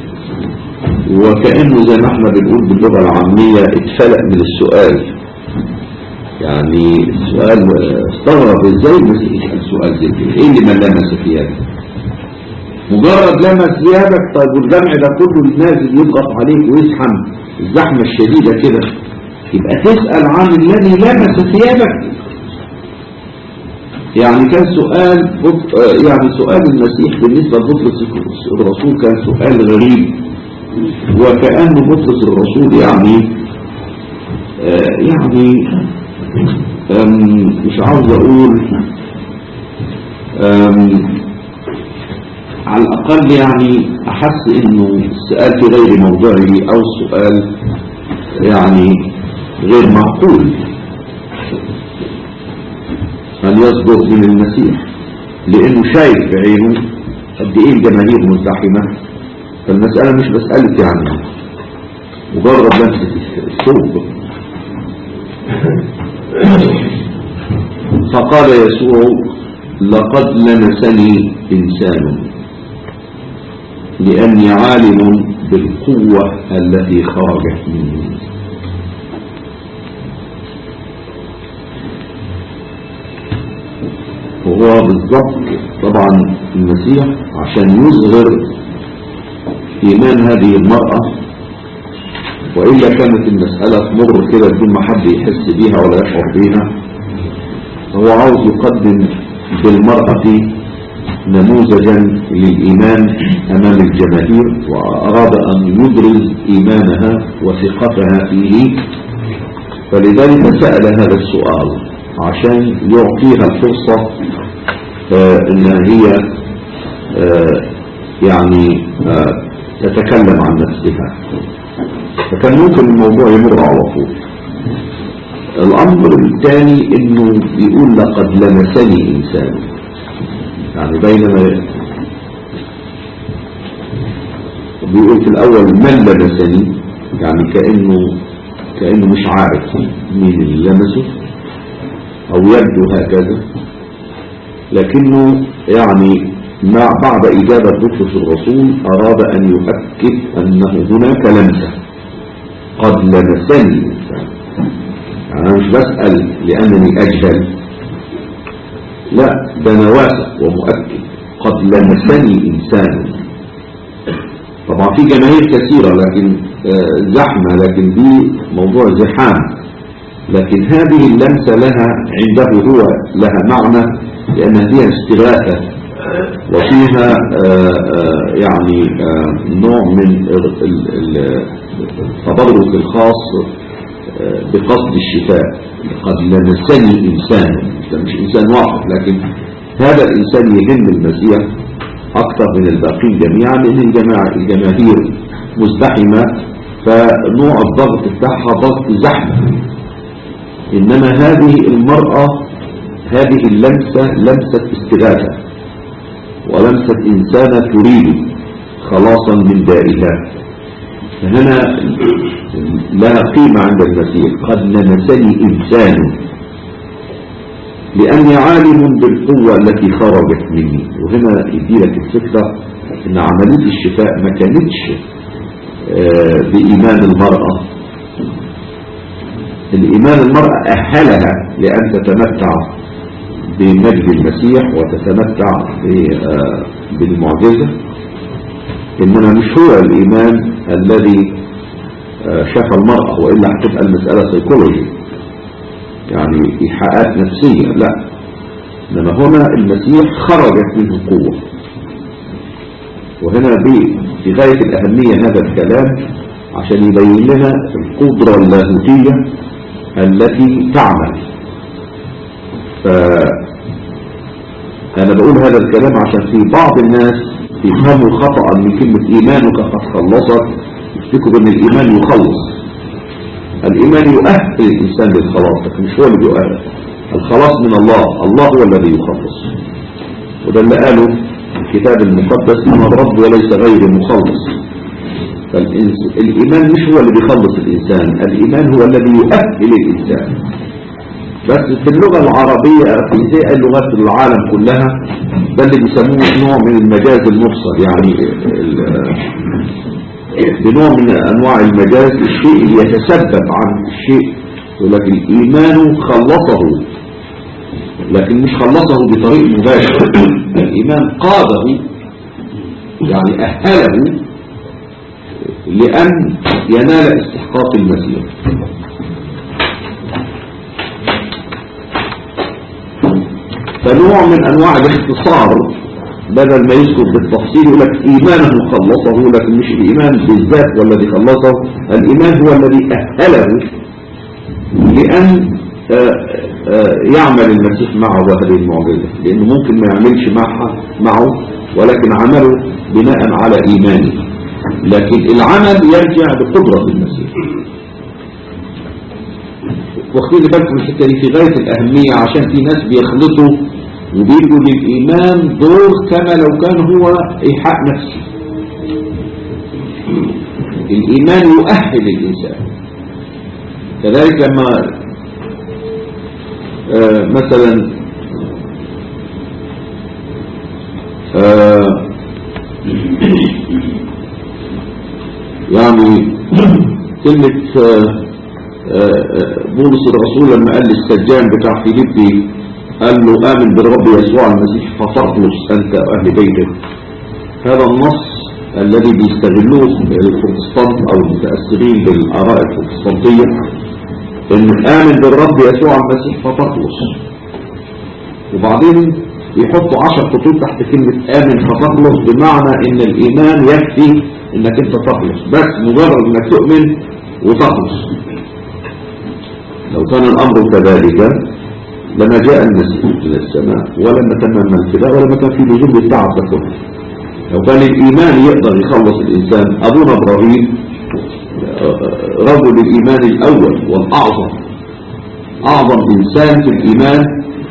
وكأنه زي ما احنا بنقول باللغة العامية اتفلق من السؤال يعني السؤال استغرب ازاي المسيح يسأل سؤال زي كده ايه اللي من لمس ثيابك مجرد لمس ثيابك طيب والجمع ده كله الناس اللي يضغط عليك ويزحم الزحمة الشديدة كده يبقى تسأل عن الذي لمس ثيابك يعني كان سؤال بط- آه، يعني سؤال المسيح بالنسبة لبطرس الرسول كان سؤال غريب وكأن بطرس الرسول يعني آه، يعني أم، مش عاوز اقول أم، على الاقل يعني احس انه السؤال في غير موضعه او السؤال يعني غير معقول ان يصدر من المسيح لانه شايف بعينه قد ايه الجماهير مزدحمه فالمساله مش مساله يعني مجرد لمسه الثوب فقال يسوع لقد لمسني إنسان لأني عالم بالقوة التي خرجت مني وهو بالضبط طبعا المسيح عشان يظهر إيمان هذه المرأة وإلا كانت المسألة تمر كده بدون ما حد يحس بيها ولا يشعر بيها هو عاوز يقدم بالمرأة نموذجا للإيمان أمام الجماهير وأراد أن يبرز إيمانها وثقتها فيه فلذلك سأل هذا السؤال عشان يعطيها الفرصة آه، إن هي آه، يعني آه، تتكلم عن نفسها فكان ممكن الموضوع يمر على طول الأمر الثاني إنه بيقول لقد لمسني إنسان يعني بينما بيقول في الأول من لمسني يعني كأنه كأنه مش عارف مين اللي لمسه أو يبدو هكذا لكنه يعني مع بعد إجابة بطرس الرسول أراد أن يؤكد أنه هناك لمسة قد لمسني الإنسان يعني أنا مش بسأل لأنني أجهل لا ده أنا واثق ومؤكد قد لمسني إنسان طبعا في جماهير كثيرة لكن آه، زحمة لكن دي موضوع زحام لكن هذه اللمسة لها عنده هو لها معنى لأنها فيها استغاثة وفيها آه، آه، يعني آه، نوع من ال- ال- ال- التبرك الخاص آه، بقصد الشفاء قد لمسني إنسان ده مش إنسان واحد لكن هذا الإنسان يهم المسيح أكثر من الباقين جميعا لأن الجماعة الجماهير مزدحمة فنوع الضغط بتاعها ضغط زحمة إنما هذه المرأة هذه اللمسة لمسة استغاثة ولمسة إنسانة تريد خلاصا من دائها فهنا لها قيمة عند المسيح قد لمسني إنسان لأني عالم بالقوة التي خرجت مني وهنا يديلك الفكرة أن عملية الشفاء ما كانتش آه، بإيمان المرأة الإيمان المرأة أهلها لأن تتمتع بمجد المسيح وتتمتع ب- آه، بالمعجزة إنما مش هو الإيمان الذي آه، شفى المرأة وإلا هتبقى المسألة سيكولوجي يعني إيحاءات نفسية لا إنما هنا المسيح خرجت منه قوة وهنا دي في غاية الأهمية هذا الكلام عشان يبين لنا القدرة اللاهوتية التي تعمل فأنا بقول هذا الكلام عشان في بعض الناس يفهموا خطأ من كلمة إيمانك قد خلصك يفتكروا أن الإيمان يخلص الإيمان يؤهل الإنسان للخلاص لكن مش هو اللي بيؤهل الخلاص من الله الله هو الذي يخلص وده اللي قاله الكتاب المقدس أنا الرب وليس غير مخلص فالإيمان مش هو اللي بيخلص الإنسان الإيمان هو الذي يؤهل الإنسان بس في اللغة العربية في زي اللغات العالم كلها ده اللي بيسموه نوع من المجاز المفصل يعني ال- بنوع من أنواع المجاز الشيء اللي يتسبب عن الشيء يقول لك الإيمان خلصه لكن مش خلصه بطريق مباشر الإيمان قاده يعني أهله لأن ينال استحقاق المسيح فنوع من أنواع الاختصار بدل ما يذكر بالتفصيل يقول لك إيمانه خلصه لكن مش الإيمان بالذات هو الذي خلصه الإيمان هو الذي أهله لأن آه، آه، يعمل المسيح معه هذه المعجزة لأنه ممكن ما يعملش معها معه ولكن عمله بناء على إيمانه لكن العمل يرجع بقدرة المسيح واخدين بالكم الحته دي في غايه الاهميه عشان في ناس بيخلطوا وبيدوا للايمان دور كما لو كان هو ايحاء نفسي الايمان يؤهل الانسان كذلك لما آه مثلا آه يعني كلمة آه بولس الرسول لما قال للسجان بتاع فيليبي قال له آمن بالرب يسوع المسيح فتخلص أنت وأهل بيتك هذا النص الذي بيستغلوه البروتستانت أو المتأثرين بالآراء البروتستانتية إن آمن بالرب يسوع المسيح فتخلص وبعدين يحطوا عشر خطوط تحت كلمة آمن فتخلص بمعنى إن الإيمان يكفي إنك أنت تخلص بس مجرد إنك تؤمن وتخلص لو كان الأمر كذلك لما جاء المسيح إلى السماء ولما تم الفداء ولما كان في لزوم بالتعب ده كله لو كان الإيمان يقدر يخلص الإنسان أبونا إبراهيم رجل الإيمان الأول والأعظم أعظم إنسان في الإيمان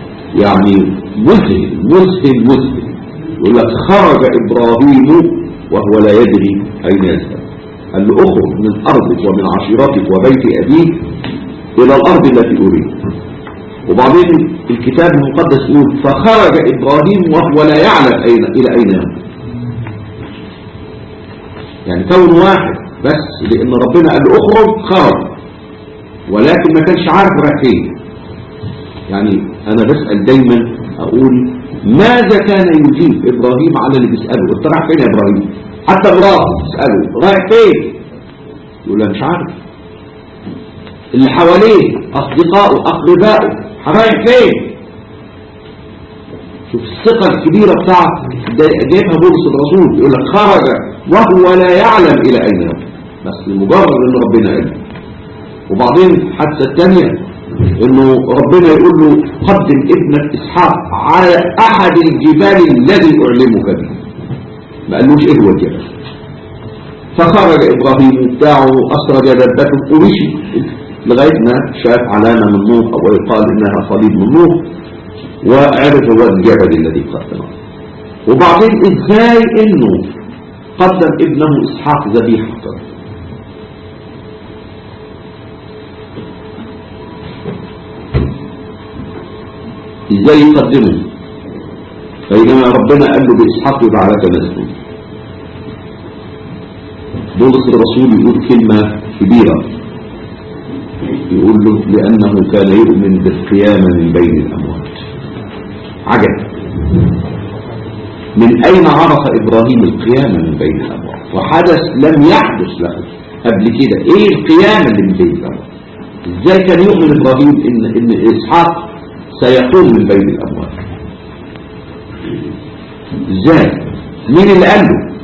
يعني مذهل مذهل مذهل يقول لك خرج إبراهيم وهو لا يدري أين يذهب قال له اخرج من أرضك ومن عشيرتك وبيت أبيك إلى الأرض التي أريد وبعدين الكتاب المقدس يقول فخرج إبراهيم وهو لا يعلم أين إلى أين يمضي يعني كون واحد بس لأن ربنا قال له اخرج خرج ولكن ما كانش عارف رايح فين يعني أنا بسأل دايما أقول ماذا كان يجيب إبراهيم على اللي بيسأله انت رايح فين يا إبراهيم حتى مراته تسأله رايح فين يقول له مش عارف اللي حواليه أصدقائه أقربائه رايح فين شوف الثقة الكبيرة بتاعت جايبها بولس الرسول يقول لك خرج وهو لا يعلم إلى أين يذهب بس لمجرد إن ربنا قال وبعدين الحادثة الثانية إنه ربنا يقول له قدم ابنك إسحاق على أحد الجبال الذي أعلمك به ما قالوش إيه هو الجبل فخرج إبراهيم بتاعه أسرج دبته ومشي لغاية ما شاف علامة من نوح أو يقال إنها صليب من نوح وعرف هو الجبل الذي قدمه وبعدين إزاي إنه قدم ابنه إسحاق ذبيحة إزاي يقدمه بينما ربنا قال له بإسحاق يبقى لك نسله بولس الرسول يقول كلمة كبيرة يقول له لأنه كان يؤمن بالقيامة من بين الأموات عجب من أين عرف إبراهيم القيامة من بين الأموات وحدث لم يحدث له قبل كده إيه القيامة اللي من بين الأموات إزاي كان يؤمن إبراهيم إن, إن إسحاق سيقوم من بين الأموات إزاي مين اللي قال له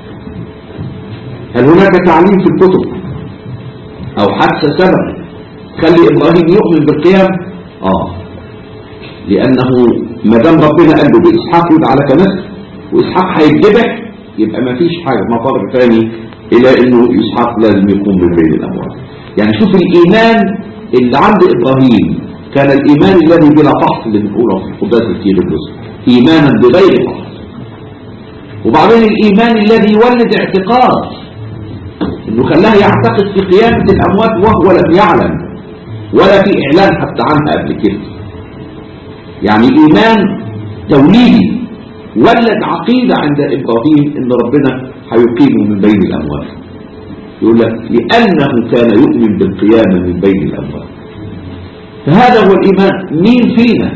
هل هناك تعليم في الكتب أو حادثة سبب خلي إبراهيم يؤمن بالقيام آه لأنه ما دام ربنا قال له بإسحاق يدعى لك نسل وإسحاق هيتذبح يبقى ما فيش حاجة مفر ثاني إلى إنه إسحاق لازم يكون من بين الأموات يعني شوف الإيمان اللي عند إبراهيم كان الإيمان الذي بلا فحص اللي بنقوله في قداس الكيلوس إيمانا بغير فحص وبعدين الإيمان الذي يولد اعتقاد انه خلاه يعتقد في قيامة الاموات وهو لم يعلم ولا في اعلان حتى عنها قبل كده يعني ايمان توليدي ولد عقيدة عند ابراهيم ان ربنا هيقيمه من بين الاموات يقول لك لانه كان يؤمن بالقيامة من بين الاموات فهذا هو الايمان مين فينا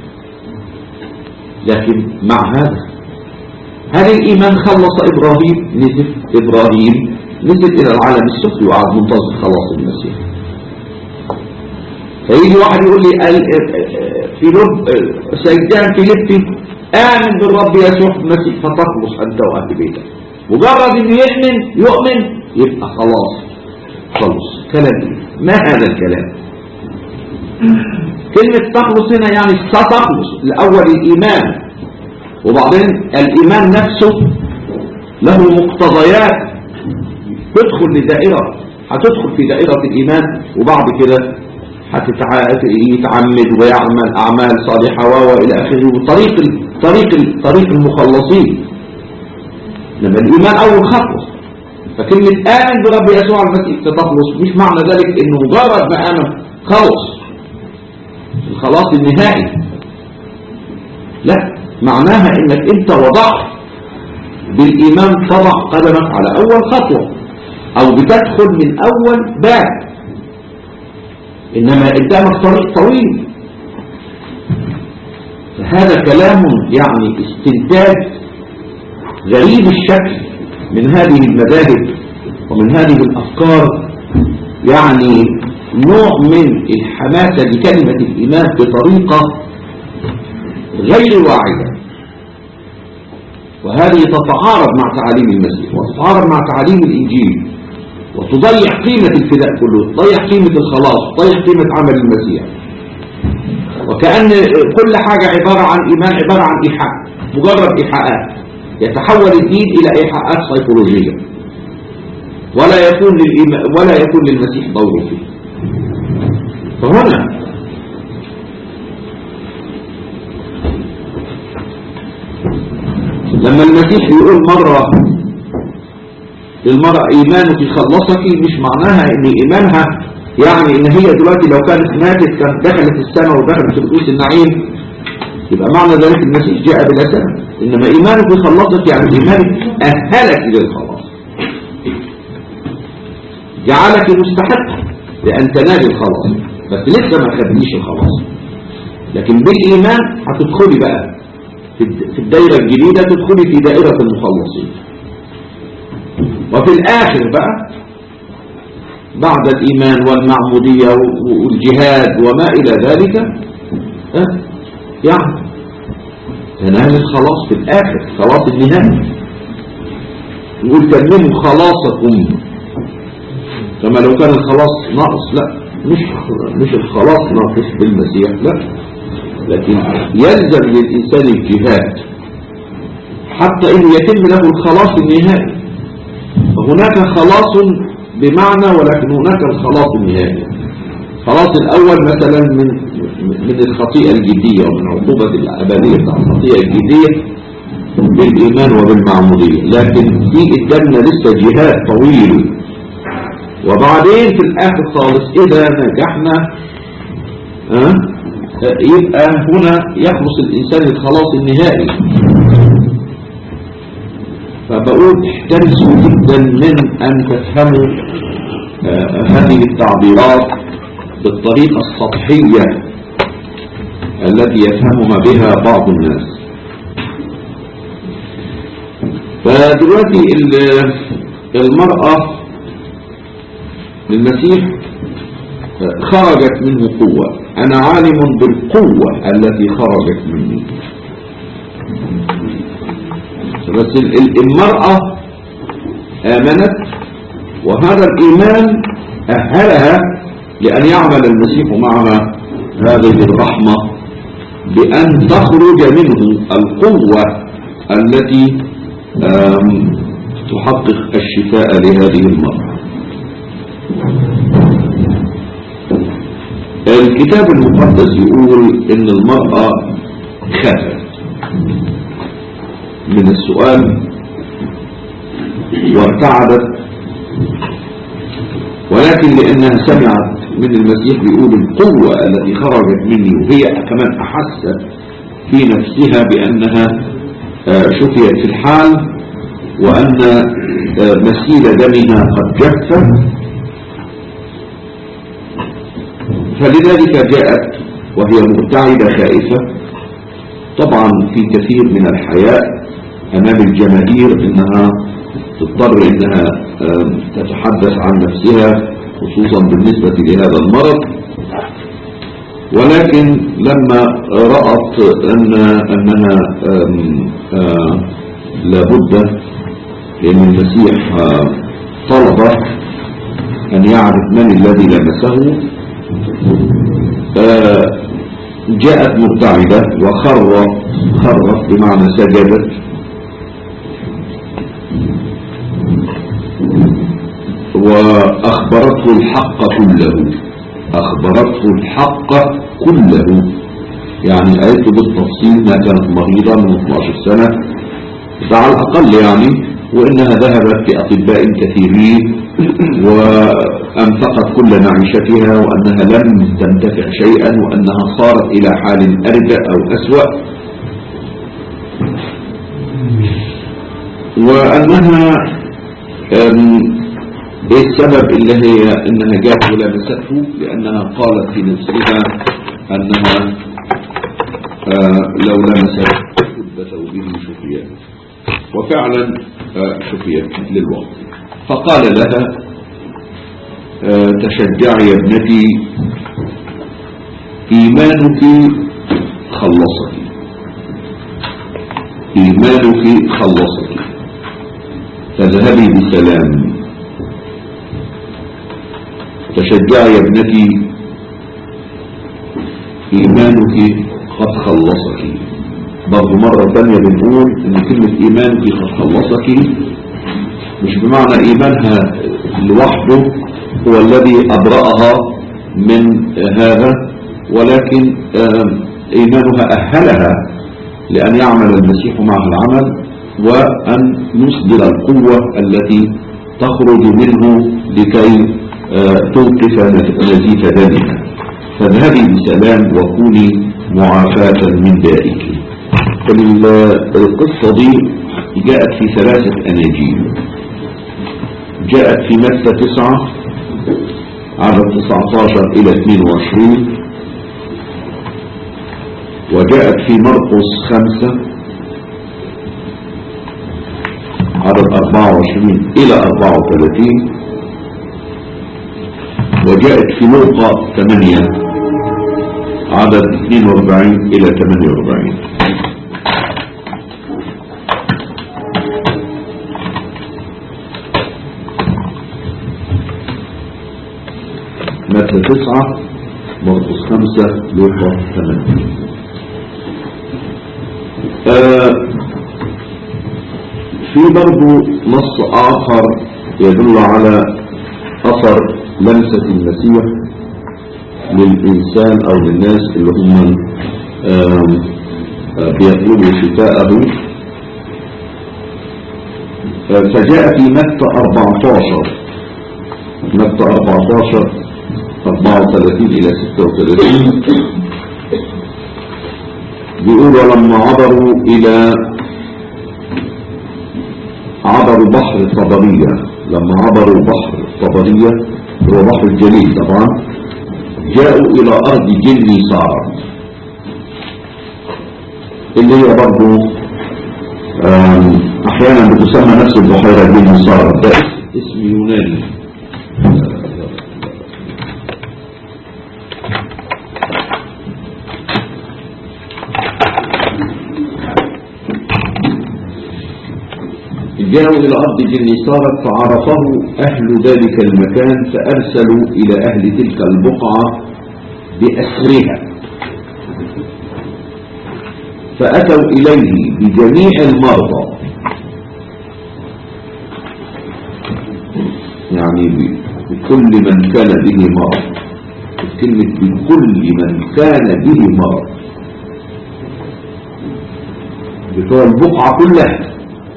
لكن مع هذا هل الايمان خلص ابراهيم نزف ابراهيم نزل إلى العالم السفلي وقعد منتظر خلاص المسيح فيجي واحد يقول لي في لب سيدان فيليبي آمن بالرب يسوع المسيح فتخلص أنت وأهل بيتك مجرد إنه يؤمن يؤمن يبقى خلاص خلص كلام إيه؟ ما هذا الكلام كلمة تخلص هنا يعني ستخلص الأول الإيمان وبعدين الإيمان نفسه له مقتضيات تدخل لدائرة هتدخل في دائرة الإيمان وبعد كده هتتعمد ويعمل أعمال صالحة وإلى آخره وطريق طريق طريق المخلصين لما الإيمان أول خطوة فكلمة آمن برب يسوع المسيح تخلص مش معنى ذلك إنه مجرد ما آمن خلص الخلاص النهائي لا معناها إنك أنت وضعت بالإيمان تضع قدمك على أول خطوة او بتدخل من اول باب انما قدامك طريق طويل فهذا كلام يعني استنتاج غريب الشكل من هذه المذاهب ومن هذه الافكار يعني نوع من الحماسة لكلمة الإيمان بطريقة غير واعدة وهذه تتعارض مع تعاليم المسيح وتتعارض مع تعاليم الإنجيل وتضيع قيمة الفداء كله تضيع قيمة الخلاص تضيع قيمة عمل المسيح وكأن كل حاجة عبارة عن إيمان عبارة عن إيحاء مجرد إيحاءات يتحول الدين إلى إيحاءات سيكولوجية ولا يكون للإيمان ولا يكون للمسيح دور فيه فهنا لما المسيح يقول مرة للمرأة إيمانك خلصك مش معناها إن إيمانها يعني إن هي دلوقتي لو كانت ماتت كانت دخلت السماء ودخلت في رؤوس النعيم يبقى معنى ذلك المسيح جاء بلا سبب إنما إيمانك خلصك يعني إيمانك أهلك للخلاص جعلك مستحق لأن تنال الخلاص بس لسه ما خدنيش الخلاص لكن بالإيمان هتدخلي بقى في الد- في الدائرة الجديدة تدخلي في دائرة المخلصين وفي الآخر بقى بعد الإيمان والمعمودية و- والجهاد وما إلى ذلك ها، يعني تنال الخلاص في الآخر خلاص النهائي يقول تنموا خلاصكم كما لو كان الخلاص ناقص لا مش مش الخلاص ناقص بالمسيح لا لكن يلزم للإنسان الجهاد حتى إنه يتم له الخلاص النهائي فهناك خلاص بمعنى ولكن هناك الخلاص النهائي خلاص الأول مثلا من من الخطيئة الجدية ومن عقوبة الأبدية بتاع الخطيئة الجدية بالإيمان وبالمعمودية لكن في قدامنا لسه جهاد طويل وبعدين في الآخر خالص إذا نجحنا ها يبقى هنا يخلص الإنسان الخلاص النهائي فبقول احترسوا جدا من أن تفهموا آه، هذه التعبيرات بالطريقة السطحية التي يفهمها بها بعض الناس فدلوقتي ال- المرأة المسيح خرجت منه قوة أنا عالم بالقوة التي خرجت مني بس ال- ال- المرأة آمنت وهذا الإيمان أهلها لأن يعمل المسيح معها هذه الرحمة بأن تخرج منه القوة التي آم، تحقق الشفاء لهذه المرأة الكتاب المقدس يقول ان المرأة خافت من السؤال وارتعدت ولكن لانها سمعت من المسيح بيقول القوة التي خرجت مني وهي كمان احست في نفسها بانها آه، شفيت في الحال وان آه، مسيل دمها قد جفت فلذلك جاءت وهي مبتعدة خائفة طبعا في كثير من الحياء أمام الجماهير إنها تضطر إنها آم، تتحدث عن نفسها خصوصا بالنسبة لهذا المرض ولكن لما رأت أن أنها آم، آه، لابد لأن المسيح آه، طلب أن يعرف من الذي لمسه آه، جاءت مرتعدة وخرت خرت بمعنى سجدت وأخبرته الحق كله أخبرته الحق كله يعني قالت له بالتفصيل انها كانت مريضة من 12 سنة ده على الأقل يعني وإنها ذهبت لأطباء كثيرين وأنفقت كل معيشتها وأنها لم تنتفع شيئا وأنها صارت إلى حال أرجى أو أسوأ وأنها أم، ايه السبب اللي هي انها جاءت ولمسته لانها قالت في نفسها انها آه، لو لمست كتب ثوبه شفيا وفعلا آه، شفيت للوقت فقال لها آه، تشجعي يا ابنتي ايمانك خلصك ايمانك خلصك فاذهبي بسلام تشجعي يا ابنتي إيمانك قد خلصك برضو مرة تانية بنقول إن كلمة إيمانك قد خلصك مش بمعنى إيمانها لوحده هو الذي أبرأها من هذا ولكن آم، إيمانها أهلها لأن يعمل المسيح معها العمل وأن يصدر القوة التي تخرج منه لكي آه، توقف نزيف دمها فاذهبي بسلام وكوني معافاة من دائك ال- القصة دي جاءت في ثلاثة أناجيل جاءت في متى تسعة عدد 19 إلى 22 وجاءت في مرقس خمسة عدد 24 إلى 34 وجاءت في لوقا 8 عدد 42 إلى 48 متى 9 مرقس 5 لوقا 8 آه في برضو نص آخر يدل على أثر لمسة المسيح للإنسان أو للناس اللي هم آم، آه، بيطلبوا شفاءه آه، فجاء في متى 14 متى 14 34 إلى 36 بيقول ولما عبروا إلى عبروا بحر طبرية لما عبروا بحر طبرية هو بحر الجليل طبعا جاءوا إلى أرض جني صار اللي هي برضو آم، أحيانا بتسمى نفس البحيرة جني صار ده اسم يوناني جاءوا إلى أرض جنيسارة فعرفه أهل ذلك المكان فأرسلوا إلى أهل تلك البقعة بأسرها فأتوا إليه بجميع المرضى يعني ب- بكل من كان به مرض كلمة بكل من كان به مرض بتوع البقعة كلها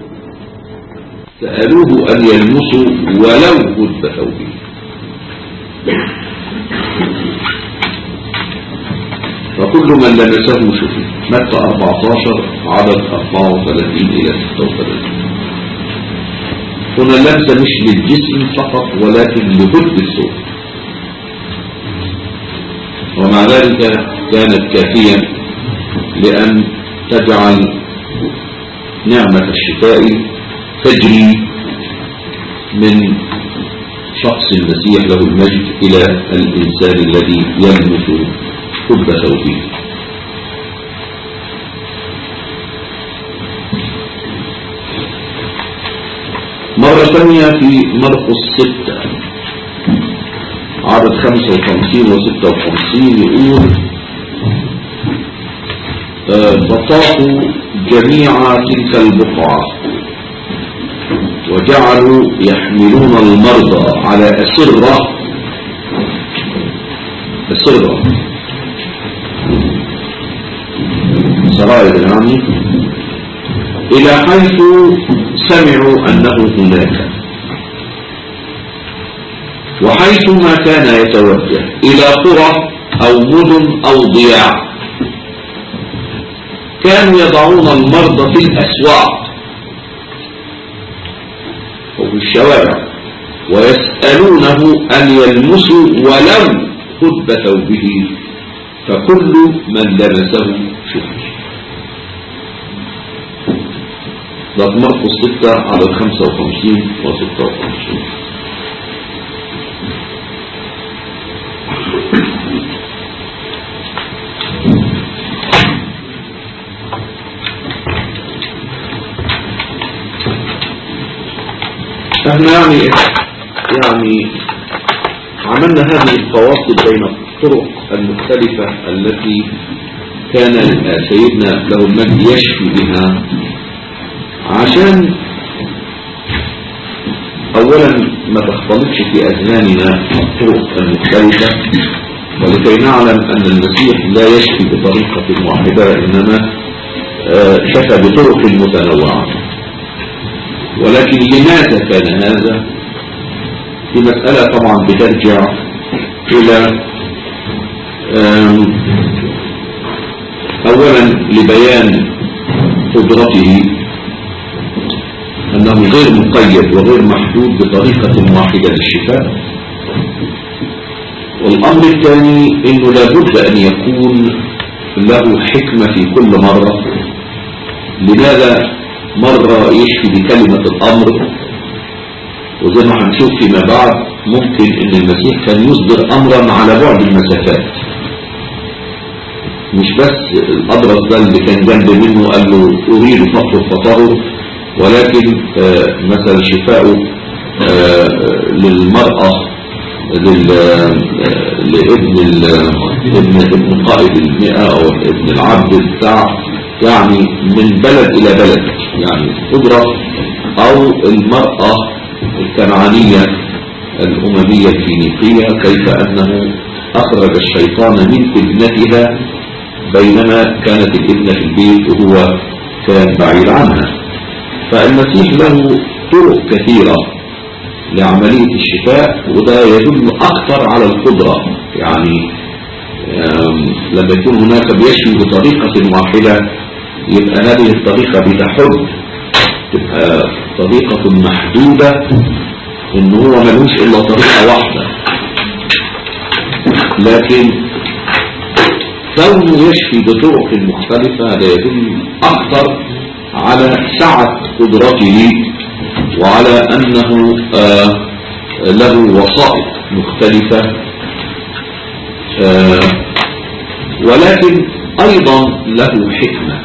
سألوه أن يلمسوا ولو هد ثوبه فكل من لمسه شفي متى 14 عدد 34 إلى 36 هنا اللمسة مش للجسم فقط ولكن لهد الثوب ومع ذلك كانت كافيا لأن تجعل نعمة الشفاء تجري من شخص المسيح له المجد إلى الإنسان الذي يلمس حب ثوبه مرة ثانية في مرقس ستة عدد خمسة وخمسين وستة وخمسين يقول آه، فطافوا جميع تلك البقعة وجعلوا يحملون المرضى على أسرة أسرة سرائر يعني إلى حيث سمعوا أنه هناك وحيثما كان يتوجه إلى قرى أو مدن أو ضياع كانوا يضعون المرضى في الأسواق وفي الشوارع ويسألونه أن يلمسوا ولو خطب ثوبه فكل من لمسه شفي ده في مرقس 6 على 55 و 56 احنا يعني يعني عملنا هذه الفواصل بين الطرق المختلفة التي كان سيدنا له المجد يشفي بها عشان اولا ما تختلطش في اذهاننا الطرق المختلفة ولكي نعلم ان المسيح لا يشفي بطريقة واحدة انما آه، شفى بطرق متنوعة ولكن لماذا كان هذا في مسألة طبعا بترجع إلى آم، أولا لبيان قدرته أنه غير مقيد وغير محدود بطريقة واحدة للشفاء والأمر الثاني أنه لابد أن يكون له حكمة في كل مرة لماذا مرة يشفي بكلمة الأمر وزي ما هنشوف فيما بعد ممكن أن المسيح كان يصدر أمرا على بعد المسافات مش بس الأبرص ده اللي كان جنب منه قال له أريد فطر فطره ولكن آه، مثلا شفاؤه آه، للمرأة لل- آه، لابن ال- ابن ابن قائد المئة أو ابن العبد بتاع يعني من بلد إلى بلد يعني قدرة أو المرأة الكنعانية الأممية الفينيقية كيف أنه أخرج الشيطان من ابنتها بينما كانت الابنة في البيت وهو كان بعيد عنها فالمسيح له طرق كثيرة لعملية الشفاء وده يدل أكثر على القدرة يعني آم، لما يكون هناك بيشفي بطريقة واحدة يبقى هذه الطريقة بتحد تبقى طريقة محدودة ان هو ملوش الا طريقة واحدة لكن كونه يشفي بطرق مختلفة هذا يدل أكثر على سعة قدرته وعلى أنه آه له وسائط مختلفة آه ولكن أيضا له حكمة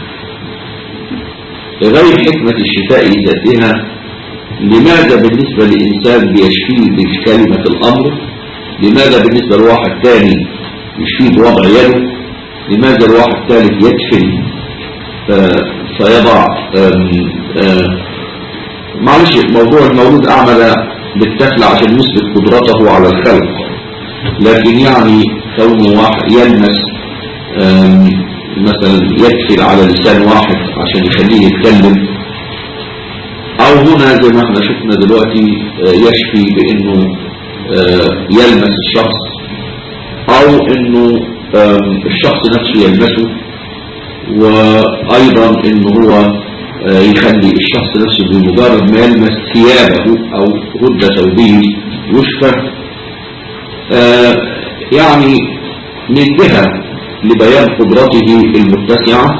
غير حكمة الشفاء ذاتها لماذا بالنسبة لإنسان بيشفيه بكلمة الأمر لماذا بالنسبة لواحد تاني يشفيه بوضع يده لماذا الواحد ثالث يدفن آه، فيضع آم، آه، معلش موضوع المولود أعمى ده بالتفل عشان يثبت قدرته على الخلق لكن يعني كونه واحد يلمس آم، مثلا يدفل على لسان واحد عشان يخليه يتكلم او هنا زي ما احنا شفنا دلوقتي آه، يشفي بانه آه، يلمس الشخص او انه آم، الشخص نفسه يلمسه وايضا انه هو آه، يخلي الشخص نفسه بمجرد ما يلمس ثيابه او رد ثوبه يشفى آه، يعني من جهة لبيان قدرته المتسعة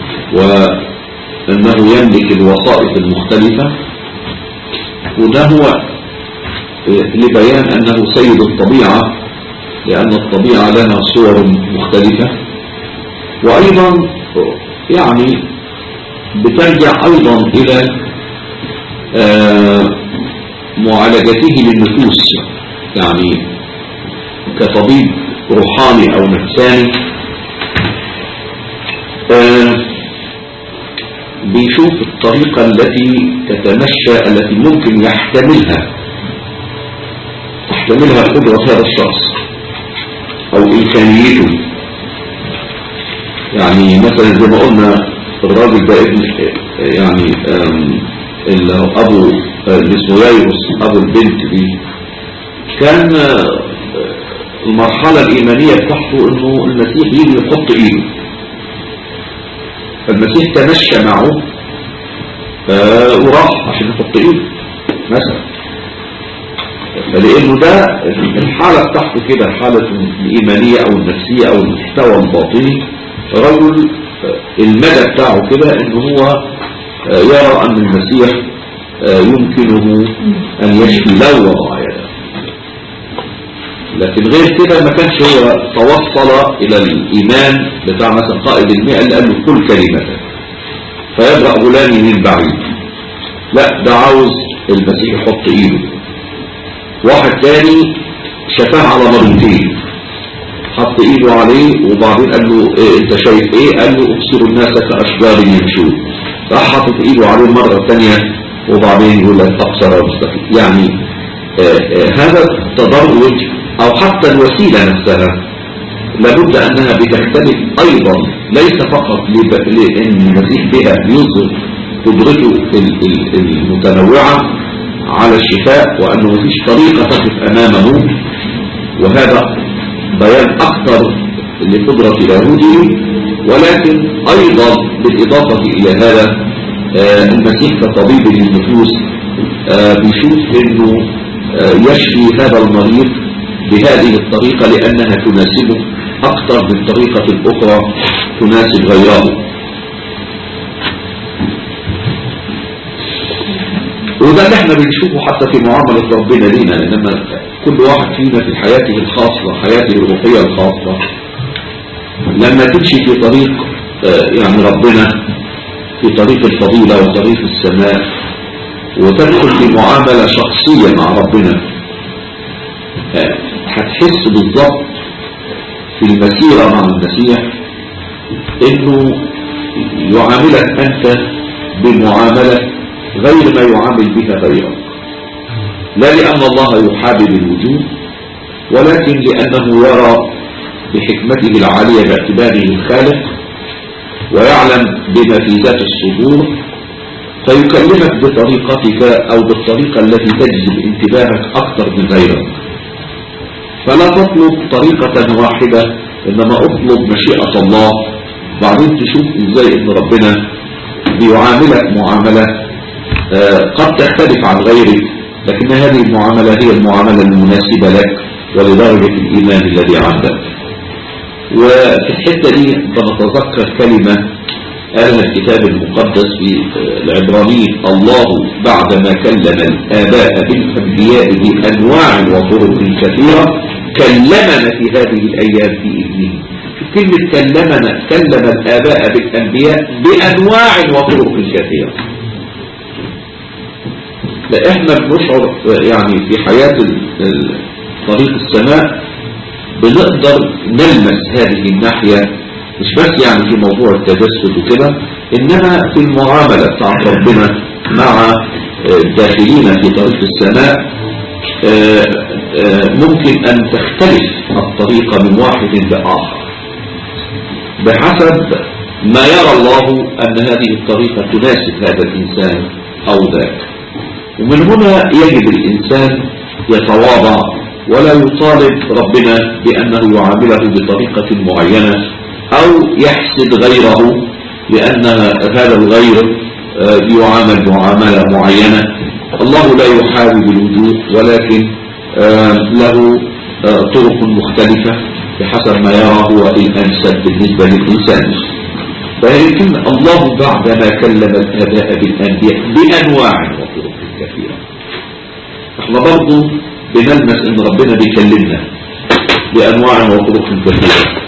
وأنه يملك الوسائط المختلفة وده هو آه، لبيان أنه سيد الطبيعة لأن الطبيعة لها صور مختلفة وأيضا آه، يعني بترجع أيضا إلى آه، معالجته للنفوس يعني كطبيب روحاني أو نفساني آه، بيشوف الطريقة التي تتمشى التي ممكن يحتملها تحتملها قدرة هذا الشخص أو إمكانيته يعني مثلا زي ما قلنا الراجل ده ابن يعني آم، اللي هو أبو آه، اللي اسمه يايروس أبو البنت دي كان آه، المرحلة الإيمانية بتاعته إنه المسيح يجي يحط إيده فالمسيح تمشى معه آه، وراح عشان يحط إيده مثلا فلأنه ده الحالة بتاعته كده الحالة الإيمانية أو النفسية أو المستوى الباطني رجل آه، المدى بتاعه كده إن هو آه، يرى أن المسيح آه، يمكنه أن يشفي لو وضع يده لكن غير كده ما كانش هو توصل إلى الإيمان بتاع مثلا قائد المئة اللي قال له كل كلمة فيبرأ غلامي من بعيد لا ده عاوز المسيح يحط إيده واحد تاني شفاه على مرتين حط ايده عليه وبعدين قال له إيه انت شايف ايه قال له ابصروا الناس كاشجار يمشون راح حاطط ايده عليه المره الثانيه وبعدين يقول لك تبصر مستقيم يعني آه آه هذا التدرج او حتى الوسيله نفسها لابد انها بتختلف ايضا ليس فقط لب- لان المسيح بها يظهر قدرته ال- ال- المتنوعه على الشفاء وأنه مفيش طريقة تقف أمامه وهذا بيان أكثر لقدرة لاهوته ولكن أيضا بالإضافة إلى هذا آه، المسيح كطبيب للنفوس آه، بيشوف أنه آه، يشفي هذا المريض بهذه الطريقة لأنها تناسبه أكثر من طريقة أخرى تناسب غيره وده اللي احنا بنشوفه حتى في معاملة ربنا لينا لأنما كل واحد فينا في حياته الخاصة حياته الروحية الخاصة لما تمشي في طريق آه، يعني ربنا في طريق الفضيلة وطريق السماء وتدخل في معاملة شخصية مع ربنا آه، هتحس بالضبط في المسيرة مع المسيح انه يعاملك انت بمعاملة غير ما يعامل بها غيرك لا لأن الله يحابب الوجود ولكن لأنه يرى بحكمته العالية باعتباره الخالق ويعلم بما في ذات الصدور فيكلمك بطريقتك أو بالطريقة التي تجذب انتباهك أكثر من غيرك فلا تطلب طريقة واحدة إنما اطلب مشيئة الله بعدين تشوف إزاي إن ربنا بيعاملك معاملة آه، قد تختلف عن غيرك لكن هذه المعاملة هي المعاملة المناسبة لك ولدرجة الإيمان الذي عندك وفي الحتة دي بنتذكر كلمة قالها الكتاب المقدس في آه، العبرانيين الله بعدما كلم الآباء بالأنبياء بأنواع وطرق كثيرة كلمنا في هذه الأيام في ابنه شوف كلمة كلمنا كلم الآباء بالأنبياء بأنواع وطرق كثيرة فإحنا بنشعر يعني في حياة ال- ال- طريق السماء بنقدر نلمس هذه الناحية مش بس يعني في موضوع التجسد وكده إنما في المعاملة بتاعت ربنا مع آه، الداخلين في طريق السماء آه، آه، ممكن أن تختلف الطريقة من واحد لآخر بحسب ما يرى الله أن هذه الطريقة تناسب هذا الإنسان أو ذاك ومن هنا يجب الإنسان يتواضع ولا يطالب ربنا بأنه يعامله بطريقة معينة أو يحسد غيره لأن هذا الغير آه، يعامل معاملة معينة الله لا يحارب الوجود ولكن آه، له آه، طرق مختلفة بحسب ما يرى هو الأنسب بالنسبة للإنسان فيمكن الله بعدما كلم الآباء بالأنبياء بأنواع وطرق كثيرة احنا برضو بنلمس ان ربنا بيكلمنا بأنواع وطرق كثيرة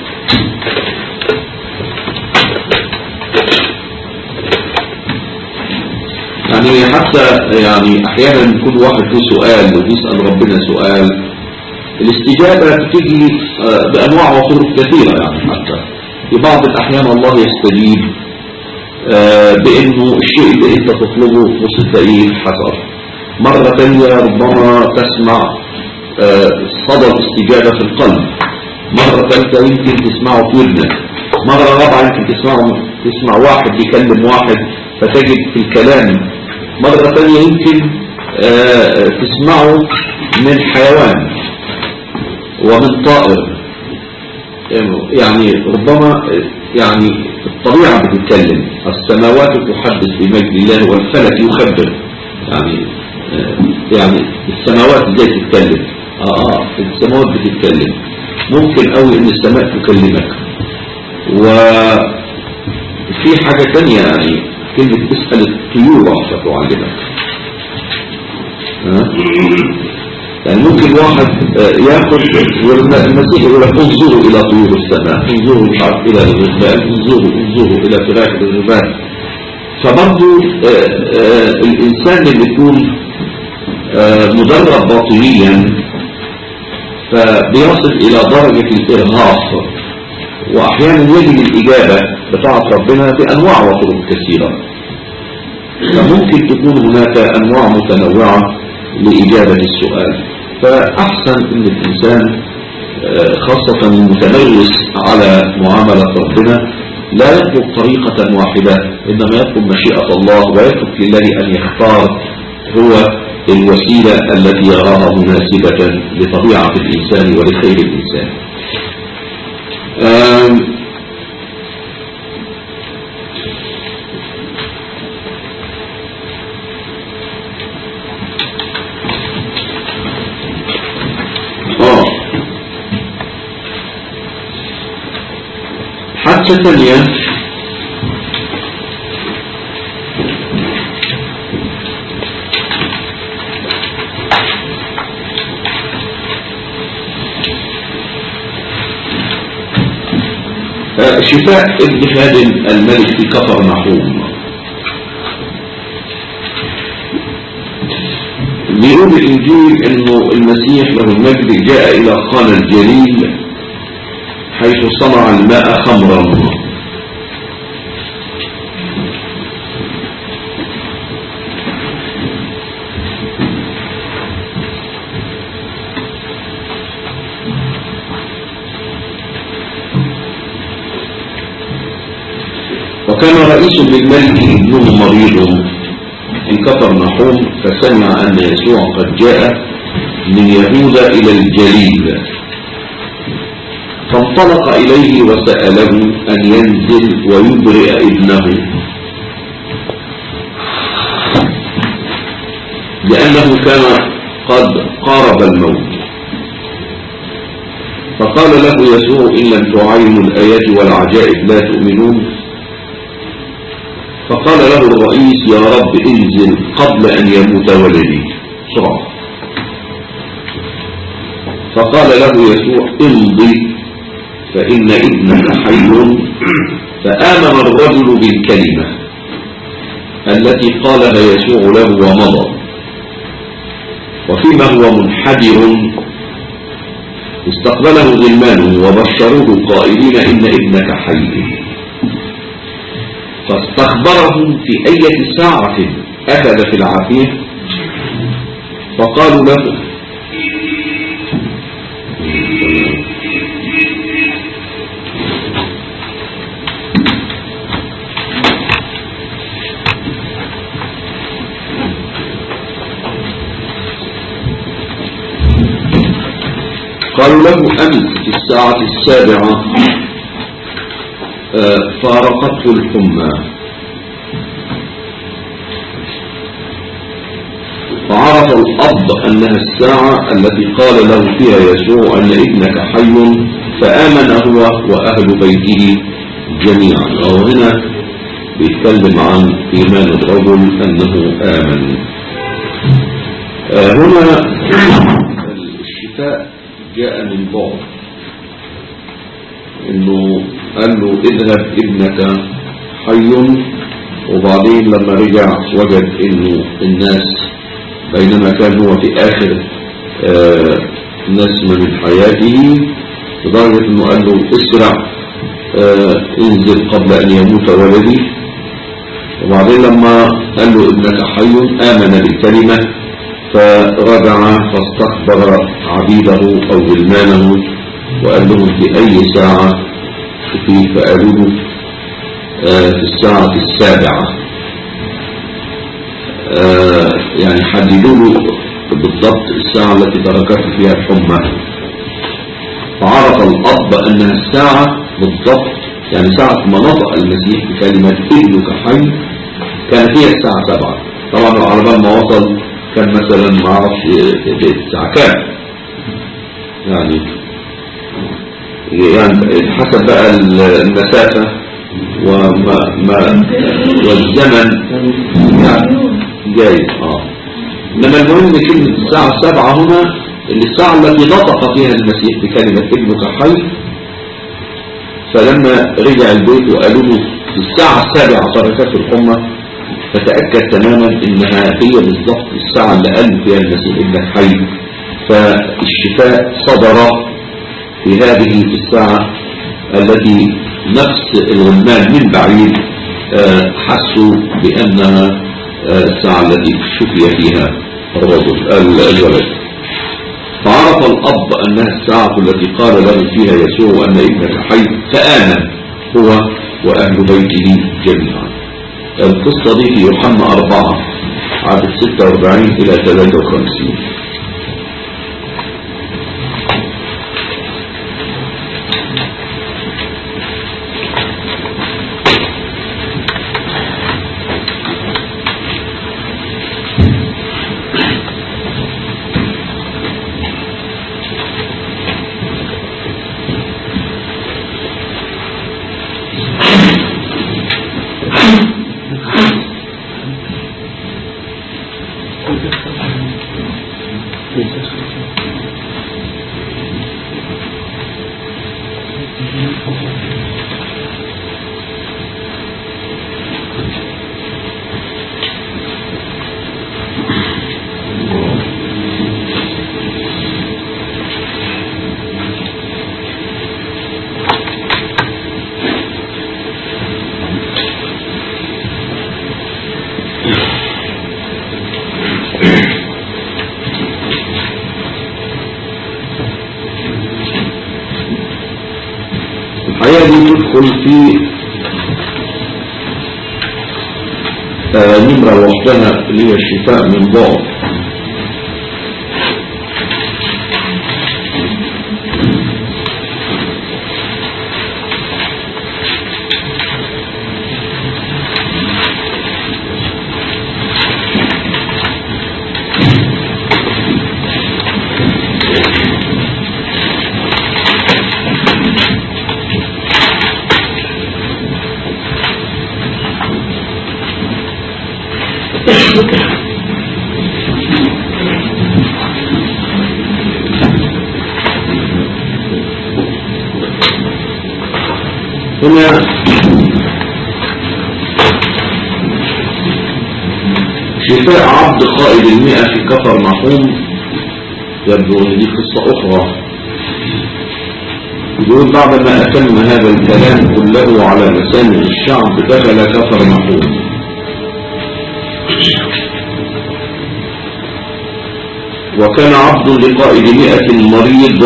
يعني حتى يعني احيانا يكون واحد له سؤال وبيسأل ربنا سؤال الاستجابة بتيجي آه، بأنواع وطرق كثيرة يعني حتى في بعض الأحيان الله يستجيب آه، بأنه الشيء اللي أنت تطلبه مش تلاقيه حصل مرة تانية ربما تسمع آه، صدى الاستجابة في القلب مرة ثالثة يمكن تسمعه في ودنك مرة رابعة يمكن تسمعه تسمع واحد بيكلم واحد فتجد في الكلام مرة ثانية يمكن آه، تسمعه من حيوان ومن طائر يعني ربما يعني الطبيعة بتتكلم السماوات تحدث بمجد الله والفلك يخبر يعني آه، يعني السماوات ازاي تتكلم اه اه السماوات بتتكلم ممكن قوي ان السماء تكلمك وفي حاجة تانية يعني كلمة اسأل الطيور فتعلمك ها؟ يعني ممكن واحد آه، ياخد والمسيح يقول لك انظروا الى طيور السماء انظروا مش عارف الى الغربان انظروا انظروا الى فراخ الغربان فبرضه آه، آه، الانسان اللي يكون آه، مدرب باطنيا فبيصل الى درجة الارهاق واحيانا يجد الاجابة بتاعت ربنا بانواع وطرق كثيرة فممكن تكون هناك انواع متنوعة لاجابة السؤال فاحسن ان الانسان آه، خاصة المتميز على معاملة ربنا لا يطلب طريقة واحدة إنما يطلب مشيئة الله ويترك لله أن يختار هو الوسيلة التي يراها مناسبة لطبيعة الإنسان ولخير الإنسان آم، آه حادثة ثانية آه، شفاء ابن خادم الملك في كفر نحوم بيقول الإنجيل إنه المسيح له المجد جاء إلى خان الجليل حيث صنع الماء خمرا وكان رئيس للملك ابنه مريض في كفر نحوم فسمع أن يسوع قد جاء من يهوذا إلى الجليل فانطلق إليه وسأله أن ينزل ويبرئ ابنه لأنه كان قد قارب الموت فقال له يسوع إن لم تعاينوا الآيات والعجائب لا تؤمنون فقال له الرئيس يا رب انزل قبل أن يموت ولدي بسرعة فقال له يسوع امضي فإن ابنك حي فآمن الرجل بالكلمة التي قالها يسوع له ومضى وفيما هو منحدر استقبله غلمانه وبشروه قائلين إن ابنك حي فاستخبرهم في أية ساعة أخذ في العافية فقالوا له قالوا له أمس في الساعة السابعة آه، فارقته الحمى فعرف الأب أنها الساعة التي قال له فيها يسوع أن ابنك حي فآمن هو وأهل بيته جميعا أو هنا بيتكلم عن إيمان الرجل أنه آمن آه، هنا الشفاء جاء من بعد انه قال له اذهب ابنك حي وبعدين لما رجع وجد انه الناس بينما كان هو في اخر آه نسمة من حياته لدرجة انه قال له اسرع آه انزل قبل ان يموت ولدي وبعدين لما قال له ابنك حي امن بالكلمة فرجع فاستخبر عبيده او غلمانه وقال لهم في أي ساعة في فقالوا له آه في الساعة السابعة آه يعني حددوا له بالضبط الساعة التي تركته فيها الحمى فعرف الأب أنها الساعة بالضبط يعني ساعة ما نطق المسيح بكلمة ابنك حي كان فيها الساعة سبعة طبعا على بال ما وصل كان مثلا ما اعرفش الساعة كام يعني يعني حسب بقى المسافة وما ما والزمن يعني جايز اه انما المهم كلمة الساعة السابعة هنا الساعة التي نطق فيها المسيح بكلمة ابنك حي فلما رجع البيت وقالوا له في الساعة السابعة تركته الحمى فتأكد تماما انها هي بالضبط الساعة اللي قال فيها المسيح ابنك حي فالشفاء صدر في هذه الساعة التي نفس الغلمان من بعيد آه، حسوا بأنها آه، الساعة التي شفي فيها الرجل ال- الولد فعرف الأب أنها الساعة التي قال له فيها يسوع أن ابنك حي فآمن هو وأهل بيته جميعا القصة دي في يوحنا أربعة عدد 46 إلى 53 الحقيقة دي تدخل في آه، نمرة لوحدها اللي هي الشفاء من ضعف هنا شفاء عبد قائد المئة في كفر نحوم يبدو ان دي قصة اخرى يقول بعدما اتم هذا الكلام كله على مسامع الشعب دخل كفر نحوم وكان عبد لقائد مئة مريض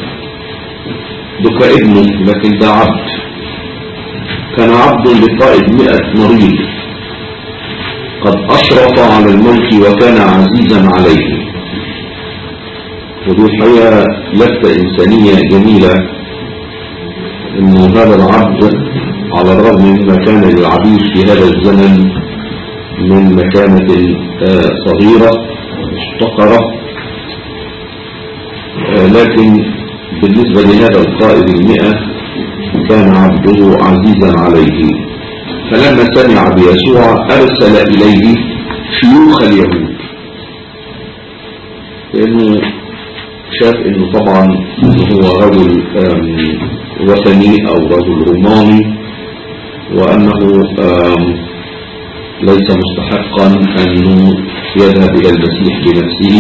دك ابنه لكن ده عبد كان عبد لقائد مئة مريض قد أشرف على الموت وكان عزيزا عليه ودي الحقيقة لفتة إنسانية جميلة إنه هذا العبد على الرغم مما كان للعبيد في هذا الزمن من مكانة آه، صغيرة محتقرة آه، لكن بالنسبة لهذا القائد المئة كان عبده عزيزا عليه فلما سمع بيسوع أرسل إليه شيوخ اليهود لأنه شاف أنه طبعا هو رجل آم، وثني أو رجل روماني وأنه آم، ليس مستحقا أنه يذهب إلى المسيح بنفسه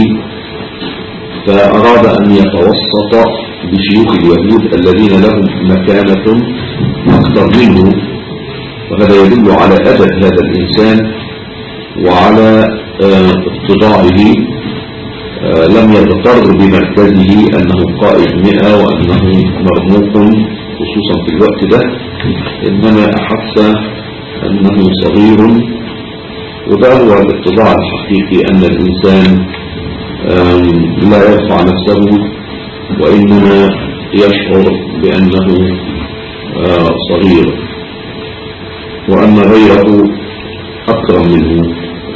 فأراد أن يتوسط بشيوخ اليهود الذين لهم مكانة أكثر منه وهذا يدل على أدب هذا الإنسان وعلى آه، اتضاعه آه، لم يغتر بمركزه أنه قائد مئة وأنه مرموق خصوصا في الوقت ده إنما أحس أنه صغير وده هو الاتضاع الحقيقي أن الإنسان آم، لا يرفع نفسه وإنما يشعر بأنه آه، صغير وأن غيره أكرم منه